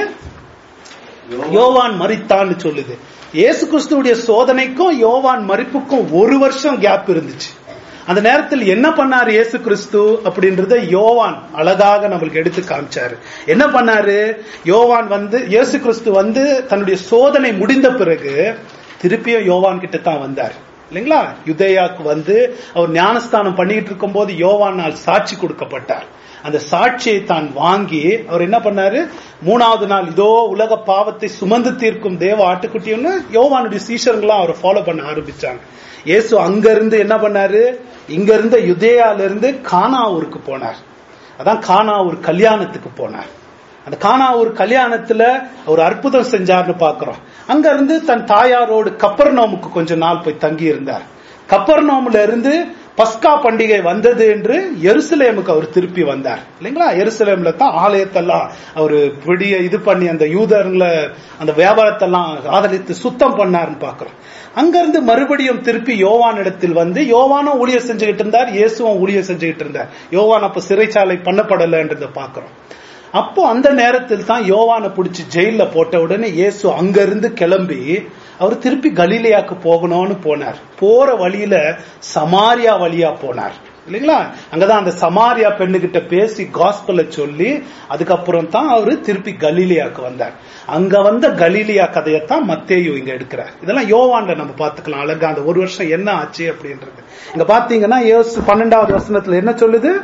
யோவான் மரித்தான்னு சொல்லுது இயேசு கிறிஸ்துவுடைய சோதனைக்கும் யோவான் மரிப்புக்கும் ஒரு வருஷம் கேப் இருந்துச்சு அந்த நேரத்தில் என்ன பண்ணாரு இயேசு கிறிஸ்து அப்படின்றத யோவான் அழகாக நம்மளுக்கு எடுத்து காமிச்சாரு என்ன பண்ணாரு யோவான் வந்து இயேசு கிறிஸ்து வந்து தன்னுடைய சோதனை முடிந்த பிறகு திருப்பியும் யோவான் கிட்ட தான் வந்தார் இல்லைங்களா யுதேயாக்கு வந்து அவர் ஞானஸ்தானம் பண்ணிட்டு இருக்கும் போது யோவானால் சாட்சி கொடுக்கப்பட்டார் அந்த சாட்சியை தான் வாங்கி அவர் என்ன பண்ணாரு மூணாவது நாள் இதோ உலக பாவத்தை சுமந்து தீர்க்கும் தேவ ஆட்டுக்குட்டின்னு யோவானுடைய சீஷர்கள்லாம் அவரை ஃபாலோ பண்ண ஆரம்பிச்சாங்க இயேசு அங்க இருந்து என்ன பண்ணாரு இங்க இருந்த யுதேயால இருந்து கானாவூருக்கு போனார் அதான் கானாவூர் கல்யாணத்துக்கு போனார் அந்த கானாவூர் கல்யாணத்துல ஒரு அற்புதம் செஞ்சார்னு பாக்குறோம் அங்க இருந்து தன் தாயாரோடு கப்பர்நோமுக்கு கொஞ்ச நாள் போய் தங்கி இருந்தார் கப்பர்நோம்ல இருந்து பஸ்கா பண்டிகை வந்தது என்று எருசலேமுக்கு அவர் திருப்பி வந்தார் இல்லைங்களா எருசலேம்ல தான் ஆலயத்தெல்லாம் அவர் விடிய இது பண்ணி அந்த யூதர்களை அந்த வியாபாரத்தெல்லாம் ஆதரித்து சுத்தம் பண்ணார்னு பாக்குறோம் அங்கிருந்து மறுபடியும் திருப்பி யோவான் இடத்தில் வந்து யோவானும் ஊழியர் செஞ்சுக்கிட்டு இருந்தார் இயேசுவும் ஊழியர் செஞ்சுக்கிட்டு இருந்தார் யோவான் அப்ப சிறைச்சாலை பண்ணப்படலைன்றதை பாக்குறோம் அப்போ அந்த நேரத்தில் தான் யோவானை பிடிச்சி ஜெயில போட்ட உடனே இயேசு அங்கிருந்து கிளம்பி அவர் திருப்பி கலீலியாக்கு போகணும்னு போனார் போற வழியில சமாரியா வழியா போனார் இல்லைங்களா அங்கதான் அந்த சமாரியா பெண்ணுகிட்ட பேசி காஸ்பல சொல்லி அதுக்கப்புறம் தான் அவரு திருப்பி கலீலியாக்கு வந்தார் அங்க வந்த கலீலியா கதையத்தான் மத்தேயு இங்க எடுக்கிறார் இதெல்லாம் யோவான்ல நம்ம பாத்துக்கலாம் அழகா அந்த ஒரு வருஷம் என்ன ஆச்சு அப்படின்றது இங்க பாத்தீங்கன்னா இயேசு பன்னெண்டாவது வசனத்துல என்ன சொல்லுது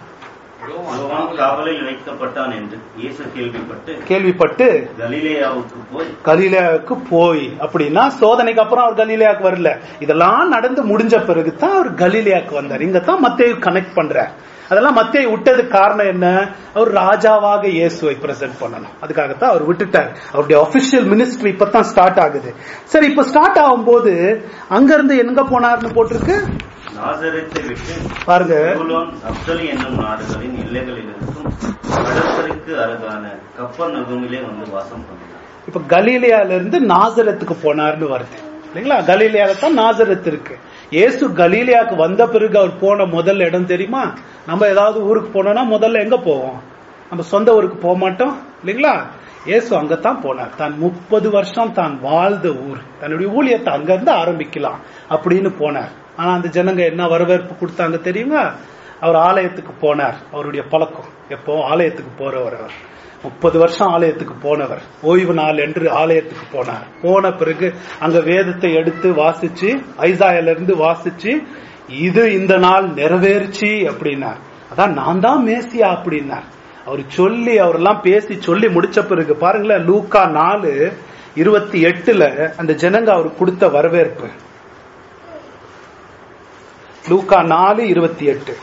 யோவான் காவலில் வைக்கப்பட்டான் என்று இயேசு கேள்விப்பட்டு கேள்விப்பட்டு கலிலேயாவுக்கு போய் கலீலியாவுக்கு போய் அப்படின்னா சோதனைக்கு அப்புறம் அவர் கலீலியாவுக்கு வரல இதெல்லாம் நடந்து முடிஞ்ச பிறகு தான் அவர் கலீலியாவுக்கு வந்தார் இங்க தான் மத்தேயு கனெக்ட் பண்றார் அதெல்லாம் மத்தேயு விட்டதுக்கு காரணம் என்ன அவர் ராஜாவாக இயேசுவை பிரசன்ட் பண்ணணும் அதுக்காகத்தான் அவர் விட்டுட்டார் அவருடைய அபிஷியல் மினிஸ்ட்ரி இப்பதான் ஸ்டார்ட் ஆகுது சரி இப்ப ஸ்டார்ட் ஆகும்போது அங்க இருந்து எங்க போனார்னு போட்டிருக்கு நாசரத்தை விட்டு பாருங்க செபுலோன் நப்தலி என்னும் நாடுகளின் எல்லைகளில் இருக்கும் கடற்கரைக்கு அருகான கப்பர் நகுமிலே வந்து வாசம் பண்ணினார் இப்ப கலீலியால இருந்து நாசரத்துக்கு போனார்னு வருது இல்லைங்களா கலீலியால தான் நாசரத் இருக்கு இயேசு கலீலியாக்கு வந்த பிறகு அவர் போன முதல் இடம் தெரியுமா நம்ம ஏதாவது ஊருக்கு போனோம்னா முதல்ல எங்க போவோம் நம்ம சொந்த ஊருக்கு போக மாட்டோம் இல்லைங்களா இயேசு அங்கத்தான் போனார் தான் முப்பது வருஷம் தான் வாழ்ந்த ஊர் தன்னுடைய ஊழியத்தை அங்கிருந்து ஆரம்பிக்கலாம் அப்படின்னு போனார் ஆனா அந்த ஜனங்க என்ன வரவேற்பு கொடுத்தாங்க தெரியுமா அவர் ஆலயத்துக்கு போனார் அவருடைய பழக்கம் எப்போ ஆலயத்துக்கு போறவர் அவர் முப்பது வருஷம் ஆலயத்துக்கு போனவர் ஓய்வு நாள் என்று ஆலயத்துக்கு போனார் போன பிறகு அங்க வேதத்தை எடுத்து வாசிச்சு ஐசாயில இருந்து வாசிச்சு இது இந்த நாள் நிறைவேறுச்சு அப்படின்னார் அதான் நான் தான் மேசியா அப்படின்னார் அவர் சொல்லி அவரெல்லாம் பேசி சொல்லி முடிச்ச பிறகு பாருங்களேன் லூக்கா நாலு இருபத்தி எட்டுல அந்த ஜனங்க அவருக்கு கொடுத்த வரவேற்பு லூக்கா நாலு இருபத்தி எட்டு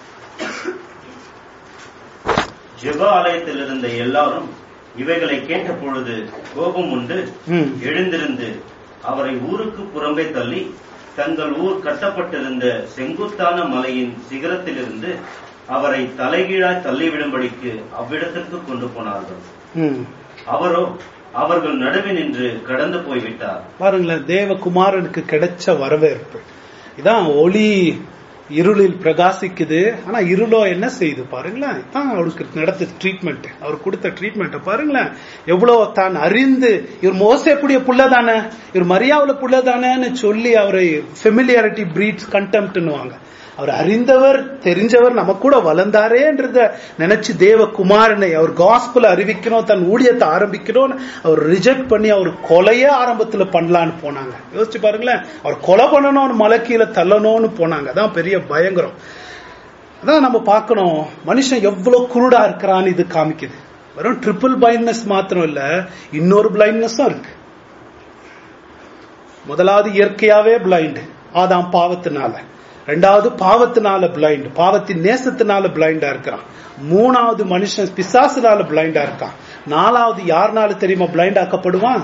ஜெப ஆலயத்தில் இருந்த எல்லாரும் இவைகளை கேட்ட பொழுது கோபம் உண்டு ம். எழுந்திருந்து அவரை ஊருக்கு புறம்பே தள்ளி தங்கள் ஊர் கட்டப்பட்டிருந்த செங்குத்தான மலையின் சிகரத்திலிருந்து அவரை தலைகீழாய் தள்ளிவிடும்படிக்கு அவ்விடத்திற்கு கொண்டு போனார்கள் ம். அவரோ அவர்கள் நடுவே நின்று கடந்து போய்விட்டார் பாருங்களேன் தேவகுமாரனுக்கு கிடைச்ச வரவேற்பு இதான் ஒளி இருளில் பிரகாசிக்குது ஆனா இருளோ என்ன செய்யுது பாருங்களேன் இதான் அவருக்கு நடத்த ட்ரீட்மெண்ட் அவர் கொடுத்த ட்ரீட்மெண்ட் பாருங்களேன் எவ்வளவு தான் அறிந்து இவர் மோசக்கூடிய புள்ள தானே இவர் மரியாவுல புள்ள தானேன்னு சொல்லி அவரை ஃபெமிலியாரிட்டி பிரீட்ஸ் கண்டெம்ட்னுவாங்க அவர் அறிந்தவர் தெரிஞ்சவர் நம்ம கூட வளர்ந்தாரேன்றத நினைச்சு தேவகுமாரனை அவர் காஸ்பல் அறிவிக்கணும் தன் ஊழியத்தை ஆரம்பிக்கணும் அவர் ரிஜெக்ட் பண்ணி அவர் கொலையே ஆரம்பத்துல பண்ணலான்னு போனாங்க யோசிச்சு பாருங்களேன் அவர் கொலை பண்ணணும்னு மலை கீழே தள்ளணும்னு போனாங்க அதான் பெரிய பயங்கரம் அதான் நம்ம பார்க்கணும் மனுஷன் எவ்வளவு குருடா இருக்கிறான்னு இது காமிக்குது வெறும் ட்ரிபிள் பிளைண்ட்னஸ் மாத்திரம் இல்ல இன்னொரு பிளைண்ட்னஸும் இருக்கு முதலாவது இயற்கையாவே பிளைண்ட் ஆதாம் பாவத்தினால ரெண்டாவது பாவத்தினால பிளைண்ட் பாவத்தின் நேசத்தினால பிளைண்டா இருக்கிறான் மூணாவது மனுஷன் பிசாசுனால பிளைண்டா இருக்கான் நாலாவது யாருனால தெரியுமா பிளைண்ட் ஆக்கப்படுவான்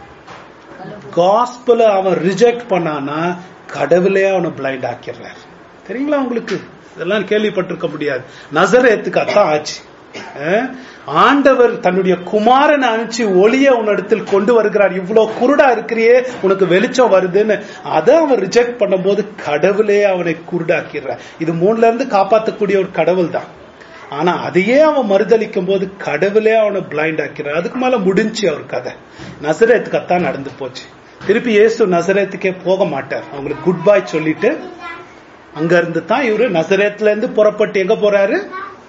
காஸ்பல அவன் ரிஜெக்ட் பண்ணானா கடவுளே அவனை பிளைண்ட் ஆக்கிடுறார் தெரியுங்களா உங்களுக்கு இதெல்லாம் கேள்விப்பட்டிருக்க முடியாது நசரேத்துக்கு அதான் ஆச்சு அஹ், ஆண்டவர் தன்னுடைய குமாரனை அனுப்பிச்சு ஒளிய உன்னிடத்தில் கொண்டு வருகிறார் இவ்வளவு குருடா இருக்கிறியே உனக்கு வெளிச்சம் வருதுன்னு அதை அவன் ரிஜெக்ட் பண்ணும்போது கடவுளே அவனை குருடாக்கிறார் இது மூணுல இருந்து காப்பாற்றக்கூடிய ஒரு கடவுள் தான் ஆனா அதையே அவன் மறுதளிக்கும் போது கடவுளே அவனை பிளைண்ட் ஆக்கிறார் அதுக்கு மேல முடிஞ்சு அவர் கதை நசரேத்துக்கு அத்தான் நடந்து போச்சு திருப்பி இயேசு நசரேத்துக்கே போக மாட்டார் அவங்களுக்கு குட் பை சொல்லிட்டு அங்க இருந்து தான் இவரு நசரேத்துல இருந்து புறப்பட்டு எங்க போறாரு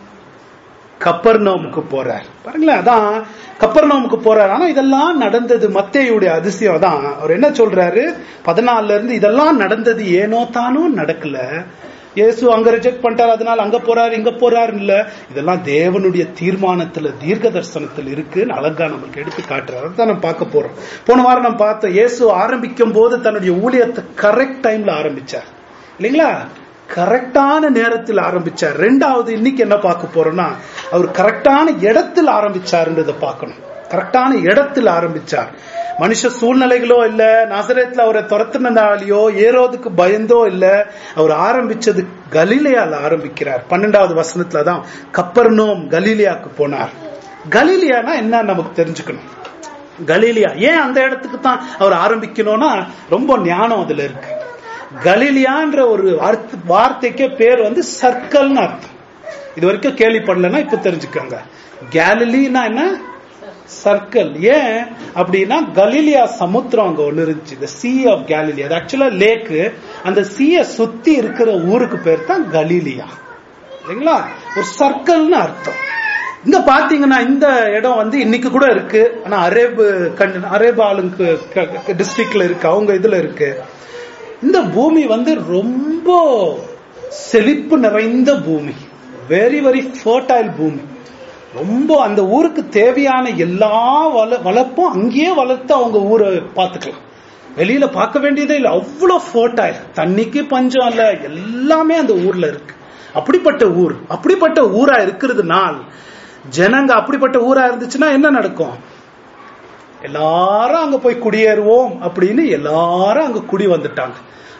கப்பர்நோமுக்கு போறார் பாருங்களேன் அதான் கப்பர்நோமுக்கு போறார் ஆனா இதெல்லாம் நடந்தது மத்தேயுடைய அதிசயம் தான் அவர் என்ன சொல்றாரு பதினாலுல இருந்து இதெல்லாம் நடந்தது ஏனோ தானோ நடக்கல இயேசு அங்க ரிஜெக்ட் பண்ணிட்டார் அதனால அங்க போறாரு இங்க போறாரு இல்ல இதெல்லாம் தேவனுடைய தீர்மானத்துல தீர்க்க தரிசனத்தில் இருக்குன்னு அழகா நமக்கு எடுத்து காட்டுறாரு அதான் நம்ம பார்க்க போறோம் போன வாரம் நம்ம பார்த்தோம் இயேசு ஆரம்பிக்கும் போது தன்னுடைய ஊழியத்தை கரெக்ட் டைம்ல ஆரம்பிச்சார் இல்லைங்களா கரெக்டான நேரத்தில் ஆரம்பிச்சார் ரெண்டாவது இன்னைக்கு என்ன பார்க்க போறோம்னா அவர் கரெக்டான இடத்தில் ஆரம்பிச்சாருன்றதை பார்க்கணும் கரெக்டான இடத்தில் ஆரம்பிச்சார் மனுஷ சூழ்நிலைகளோ இல்ல நசரத்துல அவரை துரத்துனதாலேயோ ஏரோதுக்கு பயந்தோ இல்ல அவர் ஆரம்பிச்சது கலீலியால ஆரம்பிக்கிறார் பன்னெண்டாவது வசனத்துல தான் கப்பர்னோம் கலீலியாக்கு போனார் கலீலியானா என்ன நமக்கு தெரிஞ்சுக்கணும் கலீலியா ஏன் அந்த இடத்துக்கு தான் அவர் ஆரம்பிக்கணும்னா ரொம்ப ஞானம் அதுல இருக்கு கலீலியான்ற ஒரு அர்த்த- வார்த்தைக்கே பேர் வந்து சர்க்கிள்னு அர்த்தம் இது வரைக்கும் கேள்விப்படலன்னா இப்ப தெரிஞ்சுக்கோங்க கேலிலினா என்ன சர்க்கிள் ஏன் அப்படின்னா கலீலியா சமுத்திரம் அங்க ஒண்ணு இருந்துச்சு இந்த சி ஆஃப் கேலிலியா அது ஆக்சுவலா லேக்கு அந்த சீய சுத்தி இருக்கிற ஊருக்கு பேர் தான் கலீலியா இல்லைங்களா ஒரு சர்க்கிள்னு அர்த்தம் இங்க பாத்தீங்கன்னா இந்த இடம் வந்து இன்னைக்கு கூட இருக்கு ஆனா அரேபு கண்ட அரேபு ஆளுங்க டிஸ்ட்ரிக்ட்ல இருக்கு அவங்க இதுல இருக்கு இந்த பூமி வந்து ரொம்ப செழிப்பு நிறைந்த பூமி வெரி வெரி ஃபர்டைல் பூமி ரொம்ப அந்த ஊருக்கு தேவையான எல்லா வள வளர்ப்பும் அங்கேயே வளர்த்து அவங்க ஊரை பார்த்துக்கலாம் வெளியில பார்க்க வேண்டியதே இல்லை அவ்வளோ ஃபர்டைல் தண்ணிக்கு பஞ்சம் இல்ல எல்லாமே அந்த ஊர்ல இருக்கு அப்படிப்பட்ட ஊர் அப்படிப்பட்ட ஊரா இருக்கிறதுனால் ஜனங்க அப்படிப்பட்ட ஊரா இருந்துச்சுன்னா என்ன நடக்கும் எல்லாரும் அங்க போய் குடியேறுவோம் அப்படின்னு எல்லாரும் அங்க குடி வந்துட்டாங்க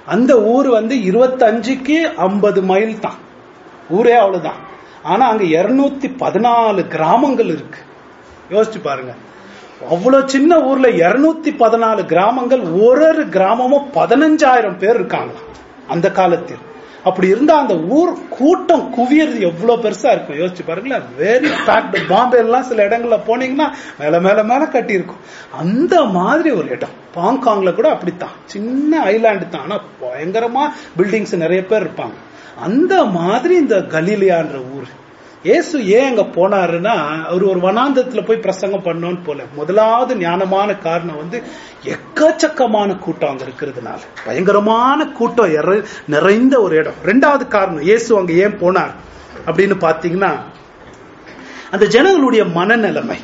அந்த ஊர் வந்து இருபத்தஞ்சுக்கு ஐம்பது மைல் தான் ஊரே அவ்வளவுதான் ஆனா அங்க இருநூத்தி பதினாலு கிராமங்கள் இருக்கு யோசிச்சு பாருங்க அவ்வளவு சின்ன ஊர்ல இருநூத்தி பதினாலு கிராமங்கள் ஒரு ஒரு கிராமமும் பதினஞ்சாயிரம் பேர் இருக்காங்க அந்த காலத்தில் அப்படி இருந்தா அந்த ஊர் கூட்டம் குவியறது எவ்வளவு பெருசா இருக்கும் யோசிச்சு பாருங்களேன் வெரி பேக்டு பாம்பே எல்லாம் சில இடங்கள்ல போனீங்கன்னா மேல மேல மேல கட்டி இருக்கும் அந்த மாதிரி ஒரு இடம் பாங்காங்ல கூட அப்படித்தான் சின்ன ஐலாண்டு தான் ஆனா பயங்கரமா பில்டிங்ஸ் நிறைய பேர் இருப்பாங்க அந்த மாதிரி இந்த கலீலியான்ற ஊர் இயேசு ஏன் அங்க போனாருன்னா அவர் ஒரு வனாந்தத்துல போய் பிரசங்கம் பண்ணோன்னு போல முதலாவது ஞானமான காரணம் வந்து எக்கச்சக்கமான கூட்டம் அங்க இருக்கிறதுனால பயங்கரமான கூட்டம் எற- நிறைந்த ஒரு இடம் ரெண்டாவது காரணம் இயேசு அங்க ஏன் போனார் அப்படின்னு பாத்தீங்கன்னா அந்த ஜனங்களுடைய மனநிலைமை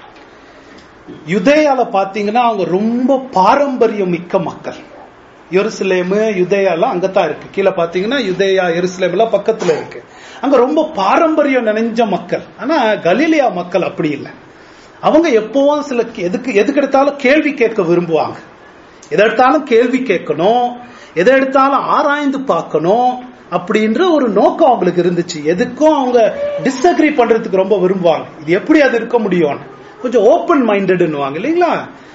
யுதேயால பாத்தீங்கன்னா அவங்க ரொம்ப பாரம்பரியம் மிக்க மக்கள் எருசலேமு யுதேயாலாம் அங்கதான் இருக்கு கீழே பாத்தீங்கன்னா யுதேயா எருசலேம் எல்லாம் பக்கத்துல இருக்கு அங்க ரொம்ப பாரம்பரியம் நினைஞ்ச மக்கள் ஆனா கலீலியா மக்கள் அப்படி இல்லை அவங்க எப்பவும் சில எதுக்கு எதுக்கு எடுத்தாலும் கேள்வி கேட்க விரும்புவாங்க எதை எடுத்தாலும் கேள்வி கேட்கணும் எதை எடுத்தாலும் ஆராய்ந்து பார்க்கணும் அப்படின்ற ஒரு நோக்கம் அவங்களுக்கு இருந்துச்சு எதுக்கும் அவங்க டிஸ்அக்ரி பண்றதுக்கு ரொம்ப விரும்புவாங்க இது எப்படி அது இருக்க முடியும் கொஞ்சம் ஓப்பன் மைண்டடுன்னுவாங்க இல்லைங்களா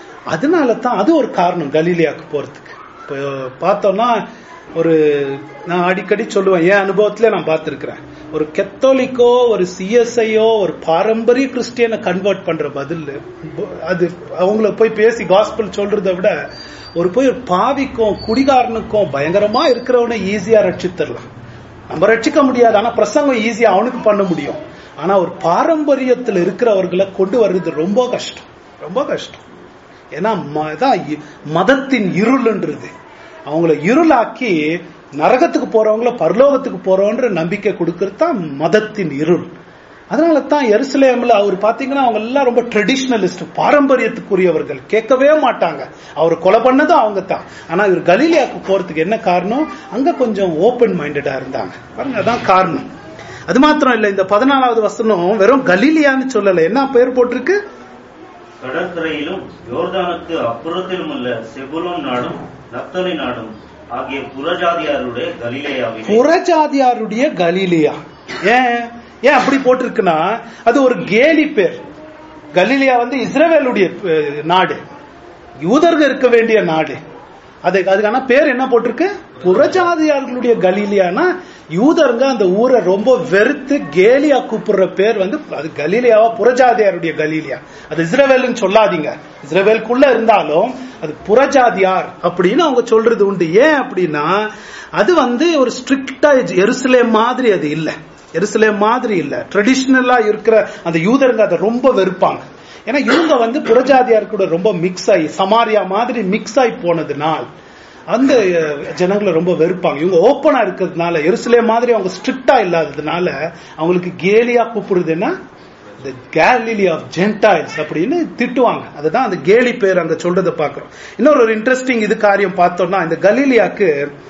அதனால தான் அது ஒரு காரணம் கலீலியாக்கு போறதுக்கு இப்போ பார்த்தோம்னா ஒரு நான் அடிக்கடி சொல்லுவேன் என் அனுபவத்துல நான் பார்த்திருக்கிறேன் ஒரு கெத்தோலிக்கோ ஒரு சிஎஸ்ஐயோ ஒரு பாரம்பரிய கிறிஸ்டியனை கன்வெர்ட் பண்ற பதில் அது அவங்கள போய் பேசி காஸ்பல் சொல்றதை விட ஒரு போய் ஒரு பாவிக்கும் குடிகாரனுக்கும் பயங்கரமா இருக்கிறவனை ஈஸியா ரட்சித்தரலாம் நம்ம ரட்சிக்க முடியாது ஆனா பிரசங்கம் ஈஸியா அவனுக்கு பண்ண முடியும் ஆனா ஒரு பாரம்பரியத்தில் இருக்கிறவர்களை கொண்டு வர்றது ரொம்ப கஷ்டம் ரொம்ப கஷ்டம் ஏன்னா ம- இதான் இ- மதத்தின் இருள்ன்றது அவங்கள இருளாக்கி நரகத்துக்கு போறவங்கள பரலோகத்துக்கு போறோன்ற நம்பிக்கை கொடுக்கறது தான் மதத்தின் இருள் அதனால தான் எருசலேம்ல அவர் பாத்தீங்கன்னா அவங்க எல்லாம் ரொம்ப ட்ரெடிஷ்னலிஸ்ட் பாரம்பரியத்துக்குரியவர்கள் கேட்கவே மாட்டாங்க அவர் கொலை பண்ணதும் அவங்க தான் ஆனா இவர் கலீலியாக்கு போறதுக்கு என்ன காரணம் அங்க கொஞ்சம் ஓப்பன் மைண்டடா இருந்தாங்க பாருங்க அதான் காரணம் அது மாத்திரம் இல்ல இந்த பதினாலாவது வசனம் வெறும் கலீலியான்னு சொல்லல என்ன பேர் போட்டிருக்கு கடற்கரையிலும் யோர்தானுக்கு அப்புறத்திலும் உள்ள செபுலோன் நாடும் நப்தலி நாடும் ஆகிய புறஜாதியாருடைய கலிலேயாவிலே புறஜாதியாருடைய கலீலியா ஏன் ஏன் அப்படி போட்டிருக்குன்னா அது ஒரு கேலி பேர் கலீலியா வந்து இஸ்ரவேலுடைய அஹ், நாடு யூதர்கள் இருக்க வேண்டிய நாடு அது அதுக்கான பேர் என்ன போட்டிருக்கு புறஜாதியார்களுடைய கலீலியானா யூதருங்க அந்த ஊரை ரொம்ப வெறுத்து கேலியா கூப்பிடுற பேர் வந்து அது கலீலியாவா புறஜாதியாருடைய கலீலியா அது இஸ்ரவேல்னு சொல்லாதீங்க இஸ்ரவேலுக்குள்ள இருந்தாலும் அது புறஜாதியார் அப்படின்னு அவங்க சொல்றது உண்டு ஏன் அப்படின்னா அது வந்து ஒரு ஸ்ட்ரிக்டா எருசலேம் மாதிரி அது இல்ல எருசலேம் மாதிரி இல்ல ட்ரெடிஷ்னலா இருக்கிற அந்த யூதருங்க அதை ரொம்ப வெறுப்பாங்க ஏன்னா இவங்க வந்து புறஜாதியார் கூட ரொம்ப மிக்ஸ் ஆகி சமாரியா மாதிரி மிக்ஸ் ஆகி போனதுனால் அந்த அஹ், ஜனங்களை ரொம்ப வெறுப்பாங்க இவங்க ஓப்பனா இருக்கிறதுனால எருசலேம் மாதிரி அவங்க ஸ்ட்ரிக்டா இல்லாததுனால அவங்களுக்கு கேலியா கூப்பிடுறதுன்னா the Galilee of Gentiles அப்படின்னு திட்டுவாங்க அதுதான் அந்த கேலி பேர் அங்க சொல்றதை பார்க்கிறோம் இன்னொரு ஒரு இன்ட்ரெஸ்டிங் இது காரியம் பார்த்தோம்னா இந்த கலீலியாக்கு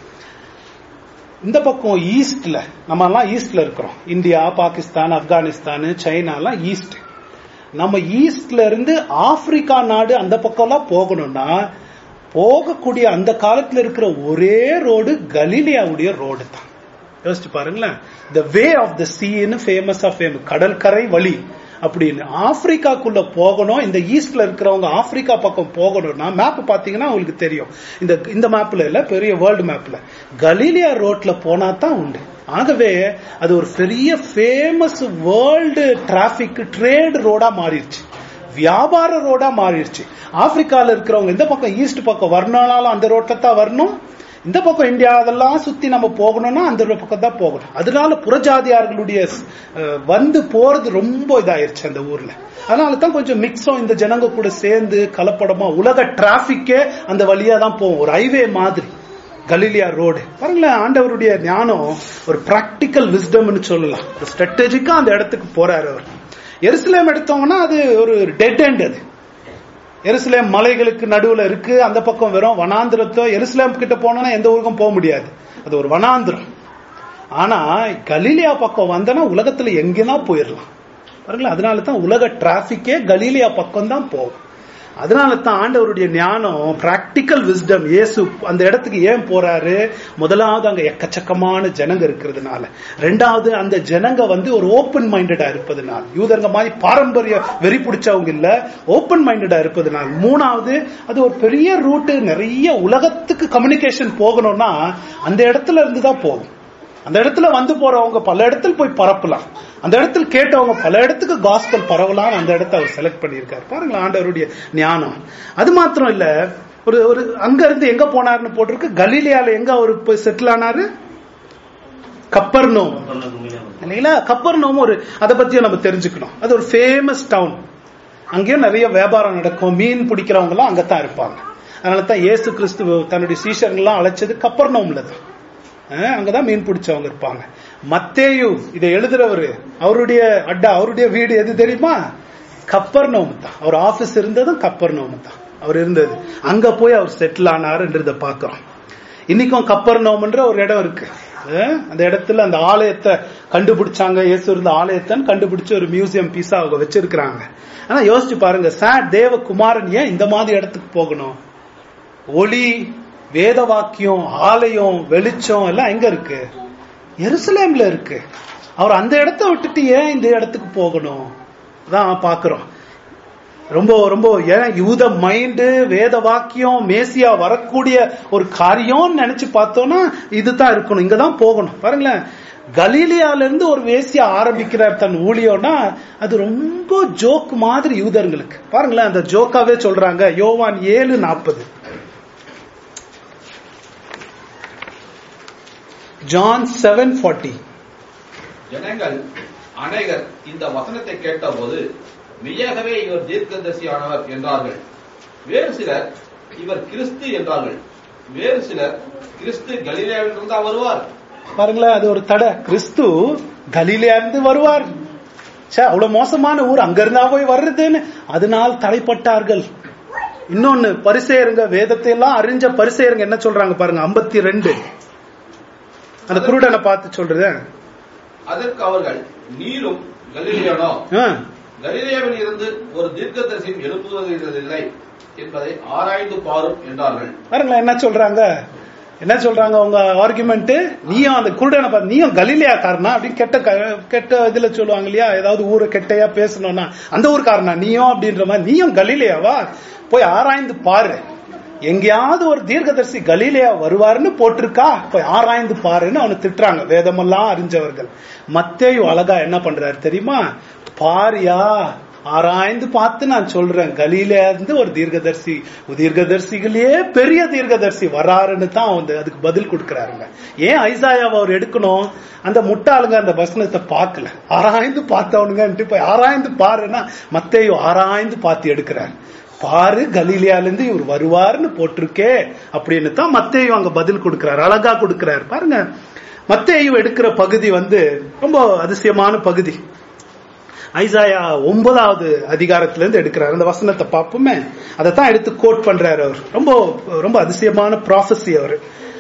இந்த பக்கம் ஈஸ்ட்ல நம்ம எல்லாம் ஈஸ்ட்ல இருக்கிறோம் இந்தியா பாகிஸ்தான் ஆப்கானிஸ்தான் சைனா எல்லாம் ஈஸ்ட் நம்ம ஈஸ்ட்ல இருந்து ஆப்பிரிக்கா நாடு அந்த பக்கம்லாம் போகணும்னா போகக்கூடிய அந்த காலத்துல இருக்கிற ஒரே ரோடு கலீலியாவுடைய ரோடு தான் யோசிச்சு பாருங்களேன் த வே ஆஃப் த சீன்னு ஃபேமஸா ஃபேமஸ் கடற்கரை வழி அப்படின்னு ஆப்பிரிக்காக்குள்ள போகணும் இந்த ஈஸ்ட்ல இருக்கிறவங்க ஆப்பிரிக்கா பக்கம் போகணும்னா மேப் பாத்தீங்கன்னா உங்களுக்கு தெரியும் இந்த இந்த மேப்ல இல்ல பெரிய வேர்ல்டு மேப்ல கலீலியா ரோட்ல போனா தான் உண்டு ஆகவே அது ஒரு பெரிய ஃபேமஸ் வேர்ல்டு டிராபிக் ட்ரேட் ரோடா மாறிடுச்சு வியாபார ரோடா மாறிடுச்சு ஆப்பிரிக்கால இருக்கிறவங்க இந்த பக்கம் ஈஸ்ட் பக்கம் வரணும்னாலும் அந்த ரோட்ல தான் வரணும் இந்த பக்கம் இந்தியா அதெல்லாம் சுத்தி நம்ம போகணும்னா அந்த பக்கம் தான் போகணும் அதனால புறஜாதியார்களுடைய அஹ், வந்து போறது ரொம்ப இதாயிருச்சு அந்த ஊர்ல அதனால தான் கொஞ்சம் மிக்ஸும் இந்த ஜனங்க கூட சேர்ந்து கலப்படமா உலக டிராபிக்கே அந்த வழியா தான் போகும் ஒரு ஹைவே மாதிரி கலீலியா ரோடு பாருங்களேன் ஆண்டவருடைய ஞானம் ஒரு பிராக்டிக்கல் விஸ்டம்னு சொல்லலாம் ஒரு ஸ்ட்ராட்டஜிக்கா அந்த இடத்துக்கு போறாரு அவர் எருசலேம் எடுத்தோம்னா அது ஒரு டெட் எண்ட் அது எருசலேம் மலைகளுக்கு நடுவுல இருக்கு அந்த பக்கம் வெறும் வனாந்திரத்தோ எருசலேம் கிட்ட போனோம்னா எந்த ஊருக்கும் போக முடியாது அது ஒரு வனாந்திரம் ஆனா கலீலியா பக்கம் வந்தனா உலகத்துல எங்கன்னா போயிடலாம் பாருங்களேன் அதனால தான் உலக டிராபிக்கே கலீலியா பக்கம் தான் போகும் அதனால தான் ஆண்டவருடைய ஞானம் பிராக்டிக்கல் விஸ்டம் இயேசு அந்த இடத்துக்கு ஏன் போறாரு முதலாவது அங்க எக்கச்சக்கமான ஜனங்க இருக்கிறதுனால ரெண்டாவது அந்த ஜனங்க வந்து ஒரு ஓப்பன் மைண்டடா இருப்பதனால யூதங்க மாதிரி பாரம்பரிய வெறி பிடிச்சவங்க இல்ல ஓப்பன் மைண்டடா இருப்பதனால மூணாவது அது ஒரு பெரிய ரூட்டு நிறைய உலகத்துக்கு கம்யூனிகேஷன் போகணும்னா அந்த இடத்துல இருந்து தான் போகும் அந்த இடத்துல வந்து போறவங்க பல இடத்துல போய் பரப்பலாம் அந்த இடத்துல கேட்டவங்க பல இடத்துக்கு காஸ்பல் பரவலாம் அந்த இடத்த அவர் செலக்ட் பண்ணியிருக்காரு பாருங்களேன் ஆண்டவருடைய ஞானம் அது மாத்திரம் இல்ல ஒரு ஒரு அங்க இருந்து எங்க போனாருன்னு போட்டிருக்கு கலீலியால எங்க அவர் போய் செட்டில் ஆனாரு கப்பர்னோம் கப்பர்நகூமிலே வந்தார். இல்லைங்களா கப்பர்னோம் ஒரு அதை பத்தியும் நம்ம தெரிஞ்சுக்கணும் அது ஒரு ஃபேமஸ் டவுன் அங்கேயும் நிறைய வியாபாரம் நடக்கும் மீன் பிடிக்கிறவங்க எல்லாம் அங்கதான் இருப்பாங்க அதனால தான் இயேசு கிறிஸ்து தன்னுடைய சீஷர்கள்லாம் அழைச்சது கப்பர்னோம்ல தான் அஹ் அங்கதான் மீன் பிடிச்சவங்க இருப்பாங்க மத்தேயு இதை எழுதுறவரு அவருடைய அட்டா அவருடைய வீடு எது தெரியுமா கப்பர்னோம் தான் அவர் ஆபீஸ் இருந்ததும் கப்பர்னோம் தான் அவர் இருந்தது அங்க போய் அவர் செட்டில் ஆனாருன்றத பாக்குறோம் இன்னைக்கும் கப்பர்னோம்ன்ற ஒரு இடம் இருக்கு அஹ் அந்த இடத்துல அந்த ஆலயத்தை கண்டுபிடிச்சாங்க இயேசு இருந்த ஆலயத்தைன்னு கண்டுபிடிச்சு ஒரு மியூசியம் பீஸா அவங்க வச்சிருக்கிறாங்க ஆனா யோசிச்சு பாருங்க சார் தேவகுமாரன் ஏன் இந்த மாதிரி இடத்துக்கு போகணும் ஒளி வேத வாக்கியம் ஆலயம் வெளிச்சம் எல்லாம் எங்க இருக்கு எருசலேம்ல இருக்கு அவர் அந்த இடத்த விட்டுட்டு ஏன் இந்த இடத்துக்கு போகணும் தான் பாக்குறோம் ரொம்ப ரொம்ப ஏன் யூத மைண்டு வேத வாக்கியம் மேசியா வரக்கூடிய ஒரு காரியம் நினைச்சு பார்த்தோம்னா இதுதான் இருக்கணும் இங்கதான் போகணும் பாருங்களேன் கலீலியால இருந்து ஒரு வேசியா ஆரம்பிக்கிறார் தன் ஊழியம்னா அது ரொம்ப ஜோக் மாதிரி யூதர்களுக்கு பாருங்களேன் அந்த ஜோக்காவே சொல்றாங்க யோவான் ஏழு நாற்பது ஜான் செவன் ஃபார்ட்டி ஜனங்கள் அநேகர் இந்த வசனத்தை கேட்டபோது மெய்யாகவே இவர் தீர்க்கதரிசியானவர் என்றார்கள் வேறு சிலர் இவர் கிறிஸ்து என்றார்கள் வேறு சிலர் கிறிஸ்து கலிலேயாவிலிருந்தா வருவார் பாருங்களேன் அது ஒரு தடை கிறிஸ்து கலீலியா இருந்து வருவார் ச்சே அவ்வளவு மோசமான ஊர் அங்க இருந்தா போய் வர்றதுன்னு அதனால் தடைப்பட்டார்கள் இன்னொன்னு பரிசெயருங்க வேதத்தை எல்லாம் அறிஞ்ச பரிசெயருங்க என்ன சொல்றாங்க பாருங்க ஐம்பத்தி ரெண்டு அந்த குருடனை பார்த்து சொல்றது அதற்கு அவர்கள் நீரும் கலிலேயானோ ஆ, கலிலேயாவில் இருந்து ஒரு தீர்க்கதரிசியும் எழுப்புவதில்லை என்பதை ஆராய்ந்து பாரும் என்றார்கள் பாருங்களேன் என்ன சொல்றாங்க என்ன சொல்றாங்க உங்க ஆர்குமெண்ட் நீயும் அந்த குருடனை பார்த்து நீயும் கலீலியாக்காரனா அப்படின்னு கெட்ட க- கெட்ட இதுல சொல்லுவாங்க இல்லையா ஏதாவது ஊரை கெட்டையா பேசணும்னா அந்த ஊருக்காரனா நீயும் அப்படின்ற மாதிரி நீயும் கலீலியாவா போய் ஆராய்ந்து பாரு எங்கேயாவது ஒரு தீர்க்கதரிசி கலீலியா வருவாருன்னு போட்டிருக்கா போய் ஆராய்ந்து பாருன்னு அவனை திட்டுறாங்க வேதமெல்லாம் அறிஞ்சவர்கள் மத்தேயு அழகா என்ன பண்றாரு தெரியுமா பாரியா ஆராய்ந்து பார்த்து நான் சொல்றேன் கலியில இருந்து ஒரு தீர்க்கதரிசி தீர்க்கதரிசிகளே பெரிய தீர்க்கதரிசி வராருன்னு தான் வந்து அதுக்கு பதில் கொடுக்கறாருங்க ஏன் ஐசாயாவை அவர் எடுக்கணும் அந்த முட்டாளுங்க அந்த வசனத்தை பார்க்கல ஆராய்ந்து பார்த்தவனுங்கன்ட்டு போய் ஆராய்ந்து பாருன்னா மத்தேயு ஆராய்ந்து பார்த்து எடுக்கிறார் பாரு கலீலியால இருந்து இவர் வருவார்னு போட்டிருக்கே அப்படின்னு தான் மத்தேயு அங்க பதில் கொடுக்கிறார் அழகா கொடுக்கிறார் பாருங்க மத்தேயு எடுக்கிற பகுதி வந்து ரொம்ப அதிசயமான பகுதி ஐசாயா ஒன்பதாவது அதிகாரத்துல இருந்து எடுக்கிறார் அந்த வசனத்தை பார்ப்போமே அதை தான் எடுத்து கோட் பண்றாரு அவர் ரொம்ப ரொம்ப அதிசயமான ப்ராஃபஸி அவர்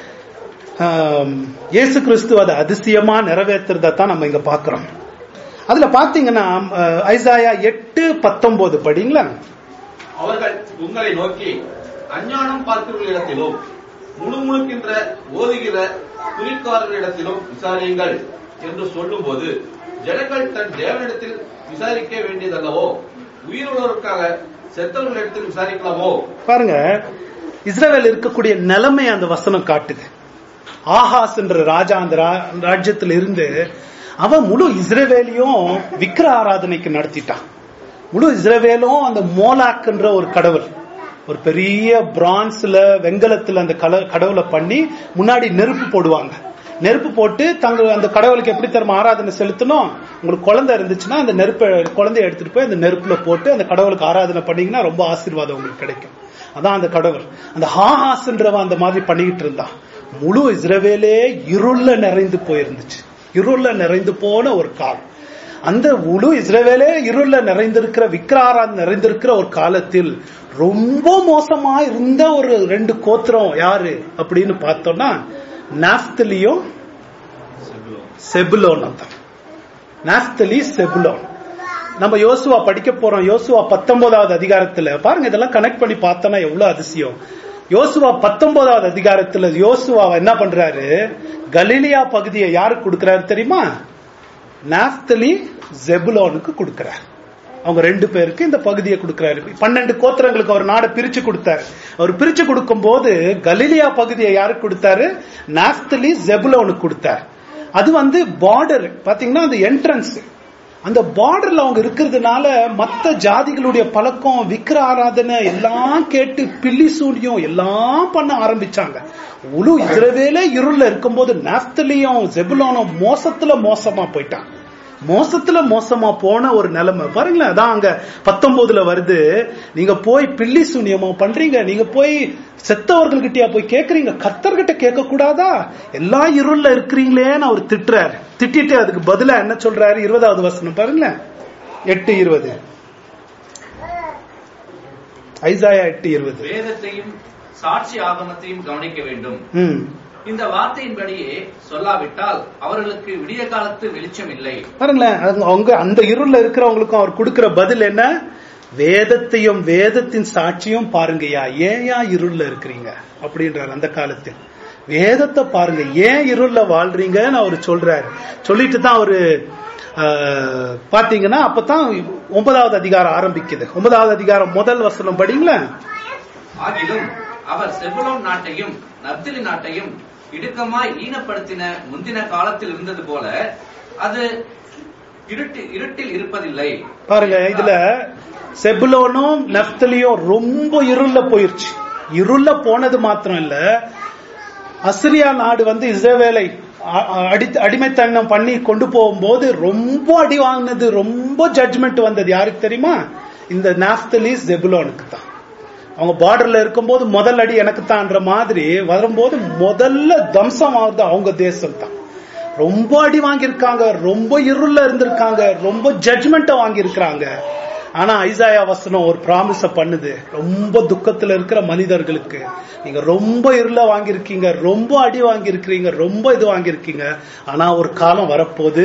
ஆம், இயேசு கிறிஸ்து அதை அதிசயமா நிறைவேற்றுறதை தான் நம்ம இங்க பாக்குறோம் அதுல பாத்தீங்கன்னா அஹ், ஐசாயா எட்டு பத்தொன்பது படிங்களா அவர்கள் உங்களை நோக்கி அஞ்ஞானம் பார்க்கிறவர்களிடத்திலும் முணுமுணுக்கின்ற ஓதுகிற குறிக்காரர்களிடத்திலும் விசாரியுங்கள் என்று சொல்லும்போது ஜனங்கள் தன் தேவனிடத்தில் விசாரிக்க வேண்டியதல்லவோ உயிருள்ளவருக்காக செத்தவர்களிடத்தில் விசாரிக்கலாமோ பாருங்க இஸ்ரவேல் இருக்கக்கூடிய நிலைமை அந்த வசனம் காட்டுது ஆகாஸ் என்ற ராஜா அந்த ரா- ராஜ்யத்துல இருந்து அவன் முழு இஸ்ரவேலையும் விக்கிர ஆராதனைக்கு நடத்திட்டான் முழு இஸ்ரவேலும் அந்த மோலாக்ன்ற ஒரு கடவுள் ஒரு பெரிய பிரான்ஸ்ல வெங்கலத்துல அந்த கல- கடவுளை பண்ணி முன்னாடி நெருப்பு போடுவாங்க நெருப்பு போட்டு தங்க அந்த கடவுளுக்கு எப்படி தரும் ஆராதனை செலுத்தணும் உங்களுக்கு குழந்தை இருந்துச்சுன்னா அந்த நெருப்பை குழந்தைய எடுத்துட்டு போய் அந்த நெருப்புல போட்டு அந்த கடவுளுக்கு ஆராதனை பண்ணீங்கன்னா ரொம்ப ஆசீர்வாதம் உங்களுக்கு கிடைக்கும் அதான் அந்த கடவுள் அந்த ஹாஹாஸ்ன்றவன் அந்த மாதிரி பண்ணிக்கிட்டு இருந்தான் முழு இஸ்ரவேலே இருள நிறைந்து போயிருந்துச்சு இருள நிறைந்து போன ஒரு காலம் அந்த முழு இஸ்ரவேலே இருள நிறைந்திருக்கிற விக்ராரா நிறைந்திருக்கிற ஒரு காலத்தில் ரொம்ப மோசமா இருந்த ஒரு ரெண்டு கோத்திரம் யாரு அப்படின்னு பார்த்தோம்னா நாப்தலியும் செபுலோன் தான் நாப்தலி செபுலோன் நம்ம யோசுவா படிக்க போறோம் யோசுவா பத்தொன்பதாவது அதிகாரத்துல பாருங்க இதெல்லாம் கனெக்ட் பண்ணி பார்த்தோம்னா எவ்வளவு அதிசயம் யோசுவா பத்தொன்பதாவது அதிகாரத்துல யோசுவா என்ன பண்றாரு கலிலியா பகுதியை யாருக்கு கொடுக்கறாரு தெரியுமா நாப்தலி ஜெபுலோனுக்கு கொடுக்கறார் அவங்க ரெண்டு பேருக்கு இந்த பகுதியை கொடுக்கறாரு பன்னெண்டு கோத்திரங்களுக்கு அவர் நாடை பிரிச்சு கொடுத்தாரு அவர் பிரிச்சு கொடுக்கும் போது கலிலியா பகுதியை யாருக்கு கொடுத்தாரு நாப்தலி ஜெபுலோனுக்கு கொடுத்தார் அது வந்து பார்டர் பாத்தீங்கன்னா அந்த என்ட்ரன்ஸ் அந்த பார்டர்ல அவங்க இருக்கிறதுனால மத்த ஜாதிகளுடைய பழக்கம் விக்கிர ஆராதனை எல்லாம் கேட்டு பில்லி சூனியம் எல்லாம் பண்ண ஆரம்பிச்சாங்க முழு இஸ்ரவேலே இருள்ல இருக்கும்போது நாப்தலியும் ஜெபுலோனும் மோசத்துல மோசமா போயிட்டாங்க மோசத்துல மோசமா போன ஒரு நிலைமை பாருங்களேன் அதான் அங்க பத்தொன்பதுல வருது நீங்க போய் பில்லி சூனியமா பண்றீங்க நீங்க போய் செத்தவர்கள்கிட்டயா போய் கேக்குறீங்க கத்தர்கிட்ட கேட்க கூடாதா எல்லா இருள்ல இருக்கிறீங்களேன்னு அவர் திட்டுறாரு திட்டிட்டு அதுக்கு பதிலா என்ன சொல்றாரு இருபதாவது வசனம் பாருங்களேன் எட்டு இருபது ஐசாயா எட்டு இருபது வேதத்தையும் சாட்சி ஆகமத்தையும் கவனிக்க வேண்டும் ம் இந்த வார்த்தையின்படியே சொல்லாவிட்டால் அவர்களுக்கு விடிய காலத்து வெளிச்சம் இல்லை பாருங்களேன் அவங்க- அவங்க அந்த இருள்ல இருக்கிறவங்களுக்கும் அவர் கொடுக்கிற பதில் என்ன வேதத்தையும் வேதத்தின் சாட்சியும் பாருங்கய்யா ஏன்யா இருள்ல இருக்கிறீங்க அப்படின்றார் அந்த காலத்தில் வேதத்தை பாருங்க ஏன் இருள்ல வாழ்றீங்கன்னு அவர் சொல்றாரு சொல்லிட்டு தான் அவரு ஆஹ், பாத்தீங்கன்னா அப்பதான் ஒன்பதாவது அதிகாரம் ஆரம்பிக்குது ஒன்பதாவது அதிகாரம் முதல் வசனம் படிங்களேன் ஆகிலும் அவர் செபுலோன் நாட்டையும் நப்தலி நாட்டையும் இடுக்கமாய் ஈனப்படுத்தின முந்தின காலத்தில் இருந்தது போல அது இருட்டு இருட்டில் இருப்பதில்லை பாருங்க இதுல செபுலோனும் நெப்தலியும் ரொம்ப இருள்ல போயிருச்சு இருள்ல போனது மாத்திரம் இல்ல அசிரியா நாடு வந்து இஸ்ரவேலை அ- அ- அடி அடிமைத்தனம் பண்ணி கொண்டு போகும்போது ரொம்ப அடி வாங்கினது ரொம்ப ஜட்ஜ்மெண்ட் வந்தது யாருக்கு தெரியுமா இந்த நாப்தலி ஜெபுலோனுக்கு தான் அவங்க பார்டர்ல இருக்கும்போது முதல் அடி எனக்கு தான்ற மாதிரி வரும்போது முதல்ல தம்சம் ஆகுது அவங்க தேசம் தான் ரொம்ப அடி வாங்கியிருக்காங்க ரொம்ப இருள்ல இருந்திருக்காங்க ரொம்ப ஜட்ஜ்மெண்ட்டை வாங்கியிருக்காங்க ஆனா ஐசாயா வசனம் ஒரு ப்ராமிஸ பண்ணுது ரொம்ப துக்கத்துல இருக்கிற மனிதர்களுக்கு நீங்க ரொம்ப இருள வாங்கியிருக்கீங்க ரொம்ப அடி வாங்கியிருக்கிறீங்க ரொம்ப இது வாங்கியிருக்கீங்க ஆனா ஒரு காலம் வரப்போகுது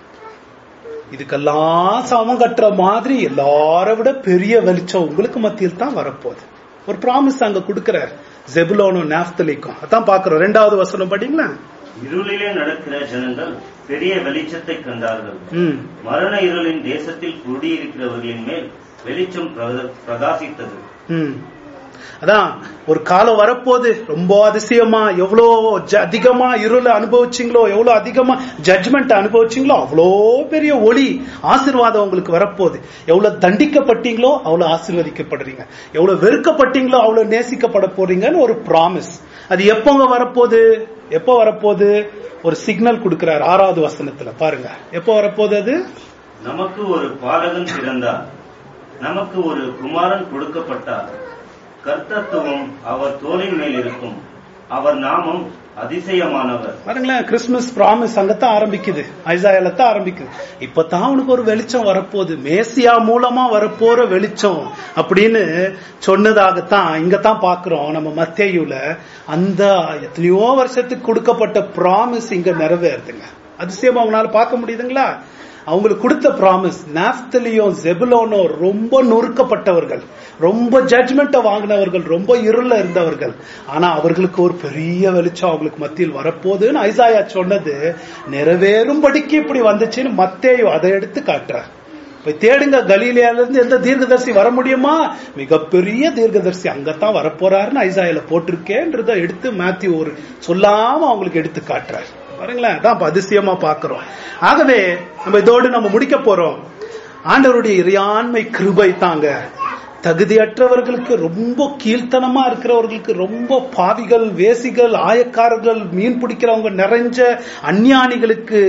இதுக்கெல்லாம் சமம் கட்டுற மாதிரி எல்லாரை விட பெரிய வெளிச்சம் உங்களுக்கு மத்தியில் தான் வரப்போகுது ஒரு ப்ராமிஸ் அங்க கொடுக்கிறார் ஜெபுலோனும் நாப்தலிக்கும் அதான் பாக்குறோம் ரெண்டாவது வசனம் படிங்களா இருளிலே நடக்கிற ஜனங்கள் பெரிய வெளிச்சத்தை கண்டார்கள் ம் மரண இருளின் தேசத்தில் குடியிருக்கிறவர்களின் மேல் வெளிச்சம் பிரக- பிரகாசித்தது ம். அதான் ஒரு காலம் வரப்போகுது ரொம்ப அதிசயமா எவ்வளோ ஜ- அதிகமா இருள அனுபவிச்சீங்களோ எவ்வளவு அதிகமா ஜட்ஜ்மெண்ட் அனுபவிச்சீங்களோ அவ்வளோ பெரிய ஒளி ஆசீர்வாதம் உங்களுக்கு வரப்போகுது எவ்வளவு தண்டிக்கப்பட்டீங்களோ அவ்வளவு ஆசீர்வதிக்கப்படுறீங்க எவ்வளவு வெறுக்கப்பட்டீங்களோ அவ்வளவு நேசிக்கப்பட போறீங்கன்னு ஒரு ப்ராமிஸ் அது எப்போங்க வரப்போகுது எப்போ வரப்போகுது ஒரு சிக்னல் கொடுக்கிறார் ஆறாவது வசனத்துல பாருங்க எப்போ வரப்போகுது அது நமக்கு ஒரு பாலகன் பிறந்தார் நமக்கு ஒரு குமாரன் கொடுக்கப்பட்டார் கர்த்தத்துவம் அவர் தோளின் மேல் இருக்கும் அவர் நாமம் அதிசயமானவர் பாருங்களேன் கிறிஸ்துமஸ் ப்ராமிஸ் அங்கத்தான் ஆரம்பிக்குது ஐசாயால தான் ஆரம்பிக்குது இப்பதான் அவனுக்கு ஒரு வெளிச்சம் வரப்போகுது மேசியா மூலமா வரப்போற வெளிச்சம் அப்படின்னு சொன்னதாகத்தான் இங்கதான் பாக்குறோம் நம்ம மத்தேயுல அந்த எத்தனையோ வருஷத்துக்கு கொடுக்கப்பட்ட ப்ராமிஸ் இங்க நிறைவேறுதுங்க அதிசயமா அவங்களால பார்க்க முடியுதுங்களா அவங்களுக்கு கொடுத்த ப்ராமிஸ் நாப்தலியும் ஜெபுலோனோ ரொம்ப நொறுக்கப்பட்டவர்கள் ரொம்ப ஜட்ஜ்மெண்ட்டை வாங்கினவர்கள் ரொம்ப இருள இருந்தவர்கள் ஆனா அவர்களுக்கு ஒரு பெரிய வெளிச்சம் அவங்களுக்கு மத்தியில் வரப்போகுதுன்னு ஐசாயா சொன்னது நிறைவேறும்படிக்கு இப்படி வந்துச்சுன்னு மத்தேயு அதை எடுத்து காட்டுறார் போய் தேடுங்க கலீலியால இருந்து எந்த தீர்க்கதரிசி வர முடியுமா மிகப்பெரிய தீர்க்கதரிசி அங்கத்தான் வரப்போறாருன்னு ஐசாயில போட்டிருக்கேன்றதை எடுத்து மேத்யூ ஒரு சொல்லாம அவங்களுக்கு எடுத்து காட்டுறாரு பாருங்களேன் அதான் இப்ப அதிசயமா பாக்குறோம் ஆகவே நம்ம இதோடு நம்ம முடிக்க போறோம் ஆண்டவருடைய இறையாண்மை கிருபை தாங்க தகுதியற்றவர்களுக்கு ரொம்ப கீழ்த்தனமா இருக்கிறவர்களுக்கு ரொம்ப பாவிகள் வேசிகள் ஆயக்காரர்கள் மீன் பிடிக்கிறவங்க நிறைஞ்ச அஞ்ஞானிகளுக்கு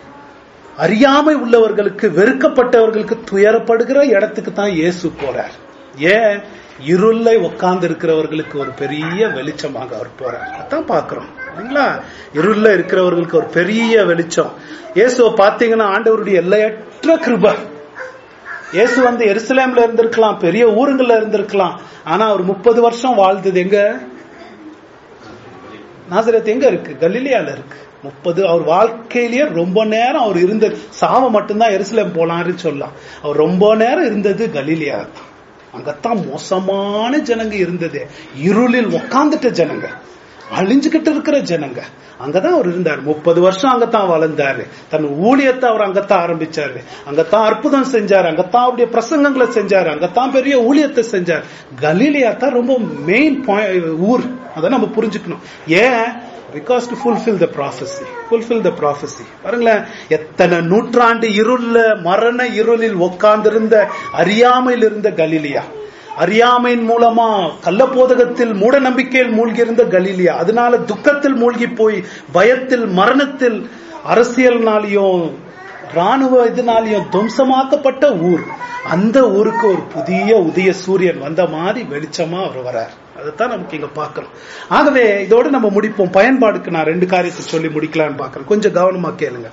அறியாமை உள்ளவர்களுக்கு வெறுக்கப்பட்டவர்களுக்கு துயரப்படுகிற இடத்துக்கு தான் இயேசு போறார் ஏன் இருளை உட்கார்ந்து இருக்கிறவர்களுக்கு ஒரு பெரிய வெளிச்சமாக அவர் போறார் அதான் பாக்குறோம் இல்லைங்களா இருள்ல இருக்கிறவர்களுக்கு ஒரு பெரிய வெளிச்சம் இயேசுவை பார்த்தீங்கன்னா ஆண்டவருடைய எல்லையற்ற கிருபை இயேசு வந்து எருசலேம்ல இருந்திருக்கலாம் பெரிய ஊருங்கள்ல இருந்திருக்கலாம் ஆனா அவர் முப்பது வருஷம் வாழ்ந்தது எங்க நாசரத் எங்க இருக்கு கலிலியால இருக்கு முப்பது அவர் வாழ்க்கையிலேயே ரொம்ப நேரம் அவர் இருந்த சாவ மட்டும்தான் எருசலேம் போலான்னு சொல்லலாம் அவர் ரொம்ப நேரம் இருந்தது கலீலியா தான் அங்கத்தான் மோசமான ஜனங்க இருந்தது இருளில் உக்காந்துட்ட ஜனங்க அழிஞ்சுகிட்டு இருக்கிற ஜனங்க அங்கதான் அவர் இருந்தார் முப்பது வருஷம் அங்கத்தான் வளர்ந்தாரு தன் ஊழியத்தை அவர் அங்கத்தான் ஆரம்பிச்சாரு அங்கத்தான் அற்புதம் செஞ்சாரு அங்கத்தான் அவருடைய பிரசங்கங்களை செஞ்சாரு அங்கத்தான் பெரிய ஊழியத்தை செஞ்சார் கலீலியா தான் ரொம்ப மெயின் ஊர் அதை நம்ம புரிஞ்சுக்கணும் ஏன் because to fulfil the prophecy fulfil the prophecy பாருங்களேன் எத்தனை நூற்றாண்டு இருள்ல மரண இருளில் உட்கார்ந்திருந்த அறியாமையில் இருந்த கலீலியா அறியாமையின் மூலமா கள்ளபோதகத்தில் மூட நம்பிக்கையில் மூழ்கியிருந்த கலீலியா அதனால துக்கத்தில் மூழ்கி போய் பயத்தில் மரணத்தில் அரசியல்னாலையும் ராணுவ இதனாலையும் துவம்சமாக்கப்பட்ட ஊர் அந்த ஊருக்கு ஒரு புதிய உதய சூரியன் வந்த மாதிரி வெளிச்சமா அவர் வரார் அதைத்தான் நமக்கு இங்க பார்க்கிறோம் ஆகவே இதோட நம்ம முடிப்போம் பயன்பாடுக்கு நான் ரெண்டு காரியத்தை சொல்லி முடிக்கலாம்னு பார்க்கிறேன் கொஞ்சம் கவனமா கேளுங்க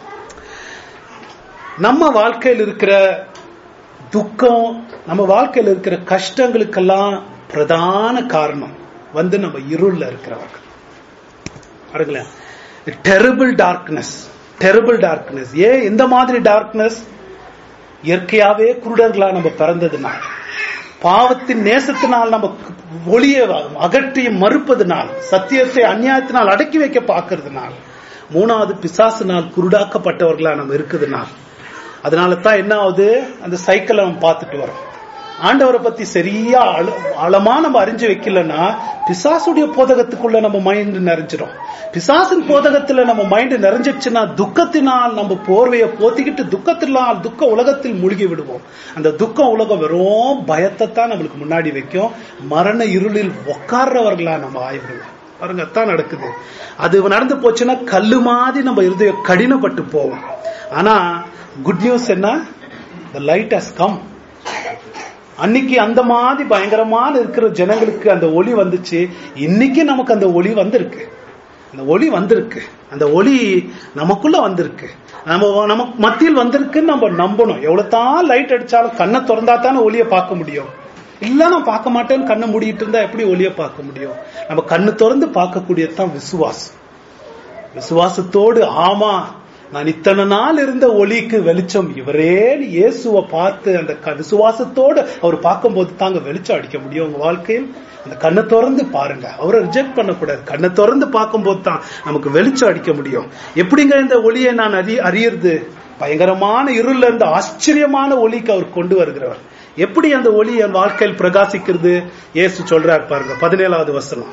நம்ம வாழ்க்கையில் இருக்கிற துக்கம் நம்ம வாழ்க்கையில் இருக்கிற கஷ்டங்களுக்கெல்லாம் பிரதான காரணம் வந்து நம்ம இருள்ல இருக்கிறவர்கள் பாருங்களேன் டெரிபிள் டார்க்னஸ் டெரிபிள் டார்க்னஸ் ஏன் இந்த மாதிரி டார்க்னஸ் இயற்கையாவே குருடர்களா நம்ம பிறந்ததுனால் பாவத்தின் நேசத்தினால் நம்ம ஒளிய அகற்றி மறுப்பதனால் சத்தியத்தை அநியாயத்தினால் அடக்கி வைக்க பார்க்கறதுனால் மூணாவது பிசாசினால் குருடாக்கப்பட்டவர்களா நம்ம இருக்குதுனால் அதனால தான் என்ன ஆகுது அந்த சைக்கிளை நம்ம பார்த்துட்டு வரோம் ஆண்டவரை பத்தி சரியா ஆழ- ஆழமா நம்ம அறிஞ்சு வைக்கலன்னா பிசாசுடைய போதகத்துக்குள்ள நம்ம மைண்ட் நிறைஞ்சிரும் பிசாசின் போதகத்துல நம்ம மைண்ட் நிறைஞ்சிருச்சுன்னா துக்கத்தினால் நம்ம போர்வையை போத்திக்கிட்டு துக்கத்தினால் துக்க உலகத்தில் மூழ்கி விடுவோம் அந்த துக்க உலகம் வெறும் பயத்தை தான் நம்மளுக்கு முன்னாடி வைக்கும் மரண இருளில் உட்கார்றவர்களா நம்ம ஆயிடுவோம் பாருங்க அதான் நடக்குது அது நடந்து போச்சுன்னா கல்லு மாதிரி நம்ம இருதயம் கடினப்பட்டு போவோம் ஆனா குட் நியூஸ் என்ன த லைட் ஹஸ் கம் அன்னைக்கு அந்த மாதிரி பயங்கரமான இருக்கிற ஜனங்களுக்கு அந்த ஒளி வந்துச்சு இன்னைக்கு நமக்கு அந்த ஒளி வந்திருக்கு அந்த ஒளி வந்திருக்கு அந்த ஒளி நமக்குள்ள வந்திருக்கு நம்ம நமக்கு மத்தியில் வந்திருக்குன்னு நம்ம நம்பணும் எவ்வளவு தான் லைட் அடிச்சாலும் கண்ணை திறந்தா தானே ஒளியை பார்க்க முடியும் இல்ல நான் பார்க்க மாட்டேன்னு கண்ணை மூடிட்டு இருந்தா எப்படி ஒளியை பார்க்க முடியும் நம்ம கண்ணு திறந்து பார்க்கக்கூடியதுதான் விசுவாசம் விசுவாசத்தோடு ஆமா நான் இத்தனை நாள் இருந்த ஒளிக்கு வெளிச்சம் இவரே இயேசுவை பார்த்து அந்த க- விசுவாசத்தோடு அவர் பார்க்கும்போது தாங்க வெளிச்சம் அடிக்க முடியும் உங்க வாழ்க்கையில் அந்த கண்ணை திறந்து பாருங்க அவரை ரிஜெக்ட் பண்ணக்கூடாது கண்ணை திறந்து பார்க்கும்போது தான் நமக்கு வெளிச்சம் அடிக்க முடியும் எப்படிங்க இந்த ஒளியை நான் அறி அறியறது பயங்கரமான இருள்ல இருந்து ஆச்சரியமான ஒளிக்கு அவர் கொண்டு வருகிறவர் எப்படி அந்த ஒளி என் வாழ்க்கையில் பிரகாசிக்கிறது இயேசு சொல்றார் பாருங்க பதினேழாவது வசனம்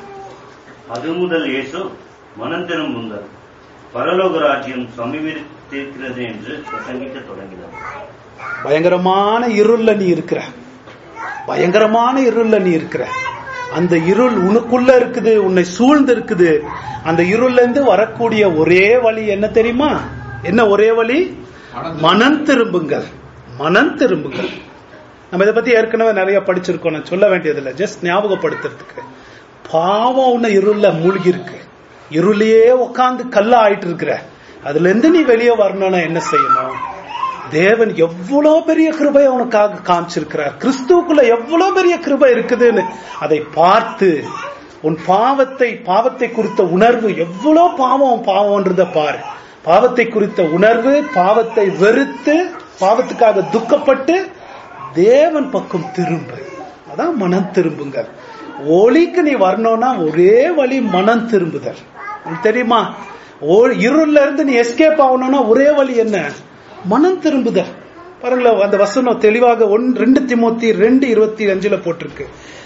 அது முதல் இயேசு மனம் திரும்புங்கள் பரலோக ராஜ்யம் சமீபித்திருக்கிறது என்று பிரசங்கிக்க தொடங்கினார் பயங்கரமான இருள்ல நீ இருக்கிற பயங்கரமான இருள்ல நீ இருக்கிற அந்த இருள் உனக்குள்ள இருக்குது உன்னை சூழ்ந்து இருக்குது அந்த இருள்ல இருந்து வரக்கூடிய ஒரே வழி என்ன தெரியுமா என்ன ஒரே வழி மனம் திரும்புங்கள் மனம் திரும்புங்கள் நம்ம இதை பத்தி ஏற்கனவே நிறைய படிச்சிருக்கோம் நான் சொல்ல வேண்டியதில்லை ஜஸ்ட் ஞாபகப்படுத்துறதுக்கு பாவம் உன்னை இருள்ல மூழ்கி இருக்கு இருளையே உட்காந்து கல்லா ஆயிட்டு இருக்கிற அதுல இருந்து நீ வெளியே வரணும்னா என்ன செய்யணும் தேவன் எவ்வளவு பெரிய கிருபை உனக்காக காமிச்சிருக்கிறார் கிறிஸ்துவுக்குள்ள எவ்வளவு பெரிய கிருபை இருக்குதுன்னு அதை பார்த்து உன் பாவத்தை பாவத்தை குறித்த உணர்வு எவ்வளவு பாவம் பாவம்ன்றத பாரு பாவத்தை குறித்த உணர்வு பாவத்தை வெறுத்து பாவத்துக்காக துக்கப்பட்டு தேவன் பக்கம் திரும்பு அதான் மனம் திரும்புங்கள் ஒளிக்கு நீ வரணும்னா ஒரே வழி மனம் திரும்புதல் உனக்கு தெரியுமா ஓ- இருள்ல இருந்து நீ எஸ்கேப் ஆகணும்னா ஒரே வழி என்ன மனம் திரும்புதல் பாருங்களேன் அந்த வசனம் தெளிவாக ஒன் ரெண்டு திமோத்தி ரெண்டு இருபத்தி அஞ்சுல போட்டிருக்கு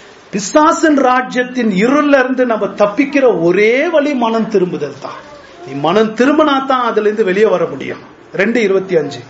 பிசாசன் ராஜ்யத்தின் இருள்ல இருந்து நம்ம தப்பிக்கிற ஒரே வழி மனம் திரும்புதல் தான் நீ மனம் திரும்பினா தான் அதுல இருந்து வெளியே வர முடியும் ரெண்டு இருபத்தி அஞ்சு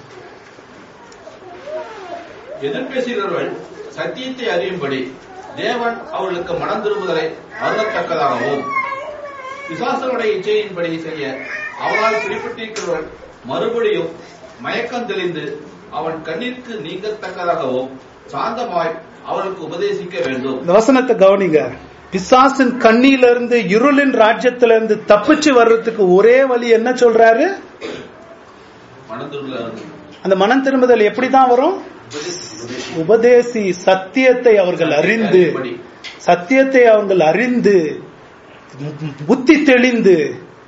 எதிர்பேசுகிறவர்கள் சத்தியத்தை அறியும்படி தேவன் அவர்களுக்கு மனம் திரும்புதலை அருளத்தக்கதாகவும் பிசாசனுடைய இச்சையின்படி செய்ய அவனால் பிடிப்பட்டிருக்கிறவன் மறுபடியும் மயக்கம் தெளிந்து அவன் கண்ணிற்கு நீங்கத்தக்கதாகவும் சாந்தமாய் அவர்களுக்கு உபதேசிக்க வேண்டும் இந்த வசனத்தை கவனிங்க பிசாசின் கண்ணியில இருந்து இருளின் ராஜ்யத்துல இருந்து தப்பிச்சு வர்றதுக்கு ஒரே வழி என்ன சொல்றாரு மனம் திரும்புதல் அந்த மனம் திரும்புதல் எப்படிதான் வரும் உபதேசி சத்தியத்தை அவர்கள் அறிந்து சத்தியத்தை அவர்கள் அறிந்து புத்தி தெளிந்து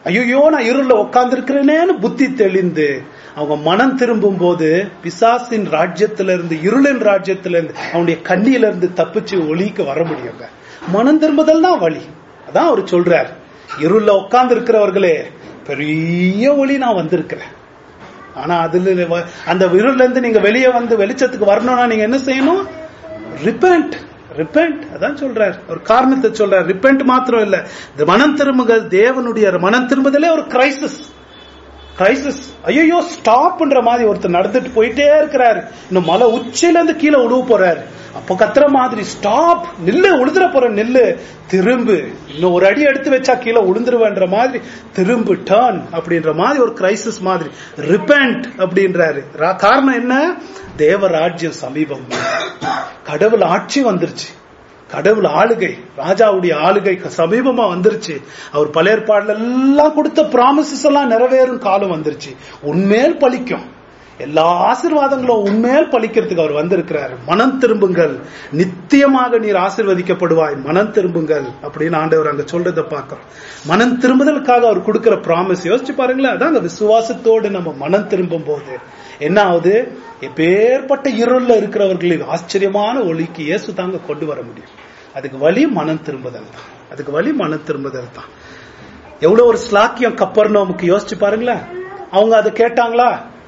ஐயோ நான் இருள்ல உட்கார்ந்து புத்தி தெளிந்து அவங்க மனம் திரும்பும் போது பிசாசின் ராஜ்யத்துல இருந்து இருளின் ராஜ்யத்துல இருந்து அவனுடைய கண்ணியில இருந்து தப்பிச்சு ஒளிக்கு வர முடியுங்க மனம் திரும்புதல் தான் வழி அதான் அவர் சொல்றார் இருள்ல உட்கார்ந்து இருக்கிறவர்களே பெரிய ஒளி நான் வந்திருக்கிறேன் ஆனா அதுல வ- அந்த இருள்ல இருந்து நீங்க வெளியே வந்து வெளிச்சத்துக்கு வரணும்னா நீங்க என்ன செய்யணும் ரிப்பெண்ட் ரிப்பெண்ட் அதான் சொல்றார் ஒரு காரணத்தை சொல்றார் ரிப்பெண்ட் மாத்திரம் இல்ல இந்த மனம் திரும்புகள் தேவனுடைய மனம் திரும்புதலே ஒரு கிரைசிஸ் கிரைசிஸ் ஐயோ ஸ்டாப்ன்ற மாதிரி ஒருத்தர் நடந்துட்டு போயிட்டே இருக்கிறாரு இன்னும் மலை உச்சில இருந்து கீழே உழுவ போறாரு அப்ப கத்துற மாதிரி ஸ்டாப் நில்லு உழுதுற போற நில்லு திரும்பு இன்னும் ஒரு அடி எடுத்து வச்சா கீழே உளுந்துருவேன்ற மாதிரி திரும்பு டர்ன் அப்படின்ற மாதிரி ஒரு கிரைசிஸ் மாதிரி ரிப்பெண்ட் அப்படின்றாரு ரா- காரணம் என்ன தேவ ராஜ்யம் சமீபம் கடவுள் ஆட்சி வந்துருச்சு கடவுள் ஆளுகை ராஜாவுடைய ஆளுகை சமீபமா வந்துருச்சு அவர் பழைய ஏற்பாடுல எல்லாம் கொடுத்த ப்ராமிசஸ் எல்லாம் நிறைவேறும் காலம் வந்துருச்சு உண்மையில் பலிக்கும் எல்லா ஆசீர்வாதங்களும் உண்மையில் பலிக்கிறதுக்கு அவர் வந்திருக்கிறார் மனம் திரும்புங்கள் நித்தியமாக நீர் ஆசீர்வதிக்கப்படுவாய் மனம் திரும்புங்கள் அப்படின்னு ஆண்டவர் அங்க சொல்றதை பார்க்கிறோம் மனம் திரும்புதலுக்காக அவர் கொடுக்கிற ப்ராமிஸ் யோசிச்சு பாருங்களேன் அதான் அந்த விசுவாசத்தோடு நம்ம மனம் திரும்பும் போது என்ன ஆகுது எப்பேற்பட்ட இருள்ல இருக்கிறவர்களுக்கு ஆச்சரியமான ஒளிக்கு இயேசு தாங்க கொண்டு வர முடியும் அதுக்கு வழி மனம் திரும்புதல் தான் அதுக்கு வழி மனம் திரும்புதல் தான் எவ்வளவு ஒரு ஸ்லாக்கியம் கப்பர்னோமுக்கு யோசிச்சு பாருங்களேன் அவங்க அதை கேட்டாங்களா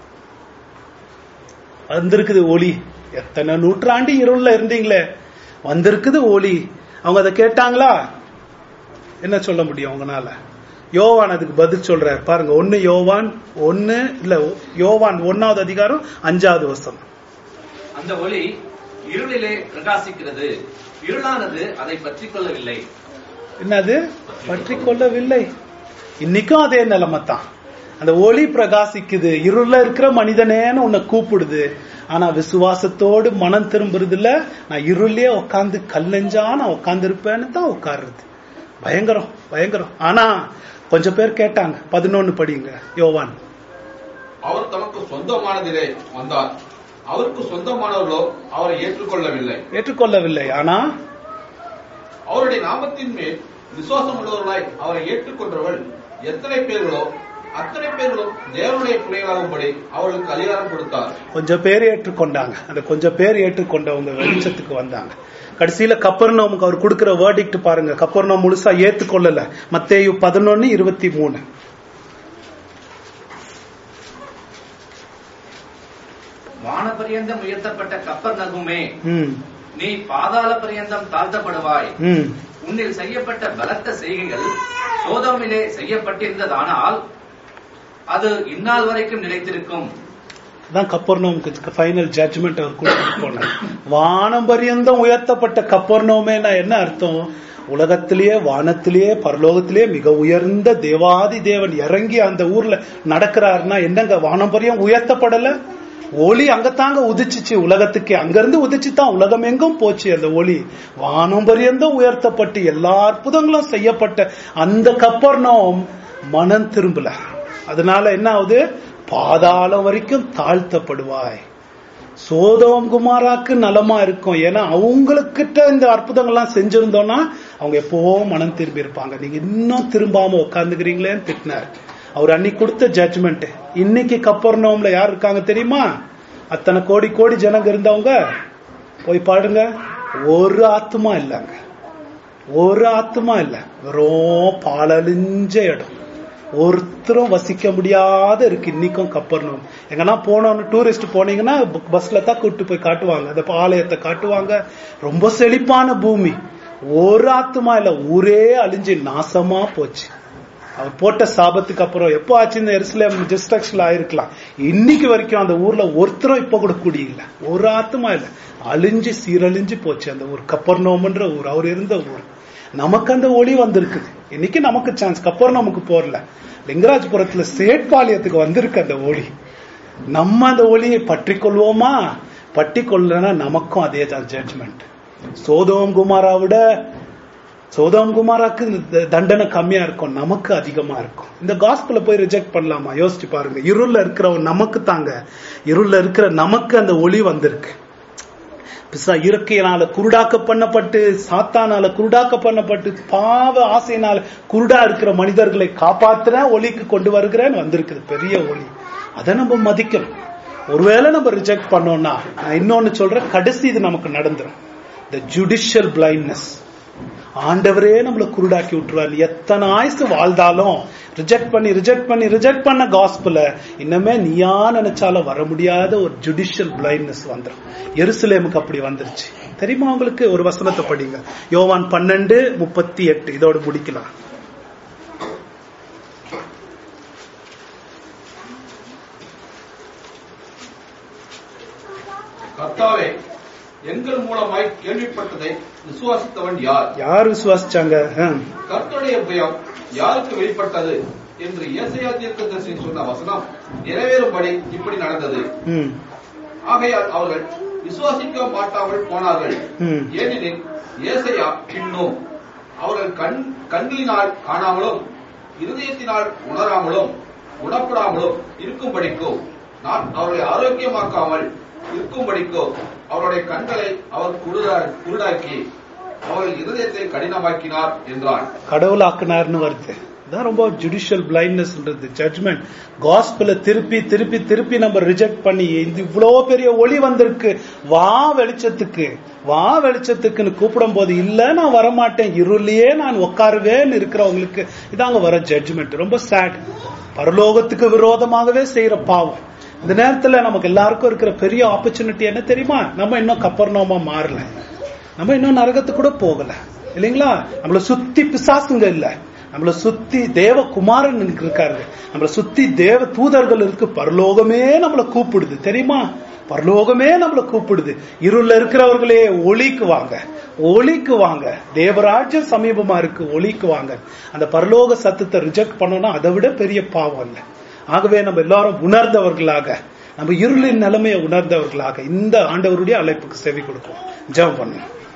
வந்திருக்குது ஒளி எத்தனை நூற்றாண்டு இருள்ல இருந்தீங்களே வந்திருக்குது ஒளி அவங்க அதை கேட்டாங்களா என்ன சொல்ல முடியும் அவங்கனால யோவான் அதுக்கு பதில் சொல்றாரு பாருங்க ஒன்னு யோவான் ஒன்னு இல்ல யோவான் ஒன்னாவது அதிகாரம் அஞ்சாவது வசனம் அந்த ஒளி இருளிலே பிரகாசிக்கிறது இருளானது அதை பற்றிக் கொள்ளவில்லை என்னது பற்றி கொள்ளவில்லை இன்னைக்கும் அதே நிலைமை தான் அந்த ஒளி பிரகாசிக்குது இருள இருக்கிற மனிதனேன்னு உன்னை கூப்பிடுது ஆனா விசுவாசத்தோடு மனம் திரும்புறது இல்ல நான் இருளே உட்காந்து கல்லெஞ்சா நான் உட்கார்ந்து இருப்பேன்னு தான் உட்காருது பயங்கரம் பயங்கரம் ஆனா கொஞ்சம் பேர் கேட்டாங்க பதினொன்னு படிங்க யோவான் அவர் தமக்கு சொந்தமானதிலே வந்தார் அவருக்கு சொந்தமானவர்களோ அவரை ஏற்றுக்கொள்ளவில்லை ஏற்றுக்கொள்ளவில்லை ஆனா அவருடைய நாமத்தின் மேல் விசுவாசம் உள்ளவர்களாய் அவரை ஏற்றுக்கொண்டவர்கள் எத்தனை பேர்களோ அத்தனை பேர்களும் தேவனுடைய பிள்ளைகளாகும்படி அவர்களுக்கு அதிகாரம் கொடுத்தார் கொஞ்சம் பேர் ஏற்றுக்கொண்டாங்க அந்த கொஞ்சம் பேர் ஏற்றுக்கொண்டவங்க வெளிச்சத்துக்கு வந்தாங்க கடைசியில கப்பர்னோமுக்கு அவர் கொடுக்கிற வேர்டிக்ட் பாருங்க கப்பர்னோம் முழுசா ஏத்துக்கொள்ளல மத்தேயு பதினொன்னு இருபத்தி மூணு வானபரியந்தம் உயர்த்தப்பட்ட கப்பர் நகுமே ம் நீ பாதாள பரியந்தம் தாழ்த்தப்படுவாய் ம் உன்னில் செய்யப்பட்ட பலத்த செய்கைகள் சோதோமிலே செய்யப்பட்டிருந்ததானால் அது இந்நாள் வரைக்கும் நிலைத்திருக்கும் தான் கப்பர்னோமுக்கு ஃபைனல் ஜட்ஜ்மெண்ட் அவர் கொடுத்துட்டு போனார் வானம் பரியந்தம் உயர்த்தப்பட்ட கப்பர்னோமேனா என்ன அர்த்தம் உலகத்திலேயே வானத்திலேயே பரலோகத்திலேயே மிக உயர்ந்த தேவாதி தேவன் இறங்கி அந்த ஊர்ல நடக்கிறாருன்னா என்னங்க வானம் பரியம் உயர்த்தப்படல ஒளி அங்கத்தாங்க உதிச்சுச்சு உலகத்துக்கு அங்கிருந்து உதிச்சு தான் உலகம் எங்கும் போச்சு அந்த ஒளி வானம் பரியந்தம் உயர்த்தப்பட்டு எல்லா அற்புதங்களும் செய்யப்பட்ட அந்த கப்பர்னோம் மனம் திரும்பல அதனால என்ன ஆகுது பாதாளம் வரைக்கும் தாழ்த்தப்படுவாய் சோதோம் குமாராக்கு நலமா இருக்கும் ஏன்னா அவங்களுக்கிட்ட இந்த அற்புதங்கள்லாம் செஞ்சிருந்தோம்னா அவங்க எப்போ மனம் திரும்பி இருப்பாங்க நீங்க இன்னும் திரும்பாம உட்காந்துக்கிறீங்களேன்னு திட்டினார் அவர் அன்னைக்கு கொடுத்த ஜட்ஜ்மெண்ட் இன்னைக்கு கப்பர்னோம்ல யார் இருக்காங்க தெரியுமா அத்தனை கோடி கோடி ஜனங்க இருந்தவங்க போய் பாடுங்க ஒரு ஆத்துமா இல்லைங்க ஒரு ஆத்துமா இல்ல வெறும் பாலழிஞ்ச இடம் ஒருத்தரும் வசிக்க முடியாத இருக்கு இன்னைக்கும் கப்பர்னோம் எங்கன்னா போனோம்னு டூரிஸ்ட் போனீங்கன்னா ப- பஸ்ல தான் கூட்டு போய் காட்டுவாங்க அந்த ஆலயத்தை காட்டுவாங்க ரொம்ப செழிப்பான பூமி ஒரு ஆத்துமா இல்ல ஊரே அழிஞ்சு நாசமா போச்சு அவர் போட்ட சாபத்துக்கு அப்புறம் எப்போ ஆச்சு இந்த எருசலேம் டிஸ்ட்ரக்ஷன் ஆயிருக்கலாம் இன்னைக்கு வரைக்கும் அந்த ஊர்ல ஒருத்தரும் இப்ப கூட குடியில்ல ஒரு ஆத்துமா இல்ல அழிஞ்சு சீரழிஞ்சு போச்சு அந்த ஊர் கப்பர்னோம்ன்ற ஊர் அவர் இருந்த ஊர் நமக்கு அந்த ஒளி வந்திருக்குது இன்னைக்கு நமக்கு சான்ஸ் கப்பர் நமக்கு போறல லிங்கராஜபுரத்துல சேட்பாளையத்துக்கு வந்திருக்கு அந்த ஒளி நம்ம அந்த ஒளியை பற்றி கொள்வோமா பற்றி கொள்ளனா நமக்கும் அதே தான் ஜட்ஜ்மெண்ட் சோதோம் குமாரா விட சோதோம் குமாராக்கு த- தண்டனை கம்மியா இருக்கும் நமக்கு அதிகமா இருக்கும் இந்த காஸ்பிள போய் ரிஜெக்ட் பண்ணலாமா யோசிச்சு பாருங்க இருள்ல இருக்கிறவன் நமக்கு தாங்க இருள்ல இருக்கிற நமக்கு அந்த ஒளி வந்திருக்கு பிசா இயற்கையினால குருடாக்க பண்ணப்பட்டு சாத்தானால குருடாக்க பண்ணப்பட்டு பாவ ஆசையினால குருடா இருக்கிற மனிதர்களை காப்பாத்துறேன் ஒளிக்கு கொண்டு வருகிறேன்னு வந்திருக்குது பெரிய ஒளி அதை நம்ம மதிக்கணும் ஒருவேளை நம்ம ரிஜெக்ட் பண்ணோம்னா நான் இன்னொன்னு சொல்றேன் கடைசி இது நமக்கு நடந்துரும் த ஜுடிஷியல் பிளைண்ட்னஸ் ஆண்டவரே நம்மளை குருடாக்கி விட்டுருவார் எத்தனை ஆயுசு வாழ்ந்தாலும் ரிஜெக்ட் பண்ணி ரிஜெக்ட் பண்ணி ரிஜெக்ட் பண்ண காஸ்பிள இன்னமே நீயா நினைச்சாலும் வர முடியாத ஒரு ஜுடிஷியல் பிளைண்ட்னஸ் வந்துடும் எருசலேமுக்கு அப்படி வந்துருச்சு தெரியுமா உங்களுக்கு ஒரு வசனத்தை படிங்க யோவான் பன்னெண்டு முப்பத்தி எட்டு இதோட முடிக்கலாம் கர்த்தாவே எங்கள் மூலமாய் கேள்விப்பட்டதை விசுவாசித்தவன் யார் யார் விசுவாசிச்சாங்க ஹம். கர்த்தருடைய பயம் யாருக்கு வெளிப்பட்டது என்று ஏசையா தீர்க்கதரிசி சொன்ன வசனம் நிறைவேறும்படி இப்படி நடந்தது ம் ஆகையால் அவர்கள் விசுவாசிக்க மாட்டாமல் போனார்கள் ம். ஏனெனில் ஏசையா பின்னும் அவர்கள் கண் கண்களினால் காணாமலும் இருதயத்தினால் உணராமலும் குணப்படாமலும் இருக்கும்படிக்கும் நான் அவர்களை ஆரோக்கியமாக்காமல் இருக்கும்படிக்கும் அவருடைய கண்களை அவர் குருடா- குருடாக்கி அவர்கள் இருதயத்தை கடினமாக்கினார் என்றான் கடவுளாக்குனார்னு வருது இதான் ரொம்ப ஜுடிஷியல் பிளைண்ட்னஸ்ன்றது ஜட்மெண்ட் காஸ்பிள திருப்பி திருப்பி திருப்பி நம்ம ரிஜெக்ட் பண்ணி இந்த இவ்வளோ பெரிய ஒளி வந்திருக்கு வா வெளிச்சத்துக்கு வா வெளிச்சத்துக்குன்னு கூப்பிடும் போது இல்ல நான் வரமாட்டேன் இருளியே நான் உட்காருவேன்னு இருக்கிறவங்களுக்கு இதாங்க வர ஜட்ஜ்மெண்ட் ரொம்ப சேட் பரலோகத்துக்கு விரோதமாகவே செய்யற பாவம் இந்த நேரத்துல நமக்கு எல்லாருக்கும் இருக்கிற பெரிய ஆப்பர்ச்சுனிட்டி என்ன தெரியுமா நம்ம இன்னும் கப்பர்னோமா மாறல நம்ம இன்னும் நரகத்துக்கு கூட போகல இல்லைங்களா நம்மள சுத்தி பிசாசுங்க இல்ல நம்மள சுத்தி தேவ குமாரன் இருக்காரு நம்மள சுத்தி தேவ தூதர்கள் இருக்கு பரலோகமே நம்மள கூப்பிடுது தெரியுமா பரலோகமே நம்மள கூப்பிடுது இருள்ல இருக்கிறவர்களே ஒளிக்கு வாங்க ஒளிக்கு வாங்க தேவராஜ்யம் சமீபமா இருக்கு ஒளிக்கு வாங்க அந்த பரலோக சத்தத்தை ரிஜெக்ட் பண்ணோம்னா அதை விட பெரிய பாவம் இல்லை ஆகவே நம்ம எல்லாரும் உணர்ந்தவர்களாக நம்ம இருளின் நிலைமையை உணர்ந்தவர்களாக இந்த ஆண்டவருடைய அழைப்புக்கு செவி கொடுப்போம் ஜெபம் பண்ணுவோம்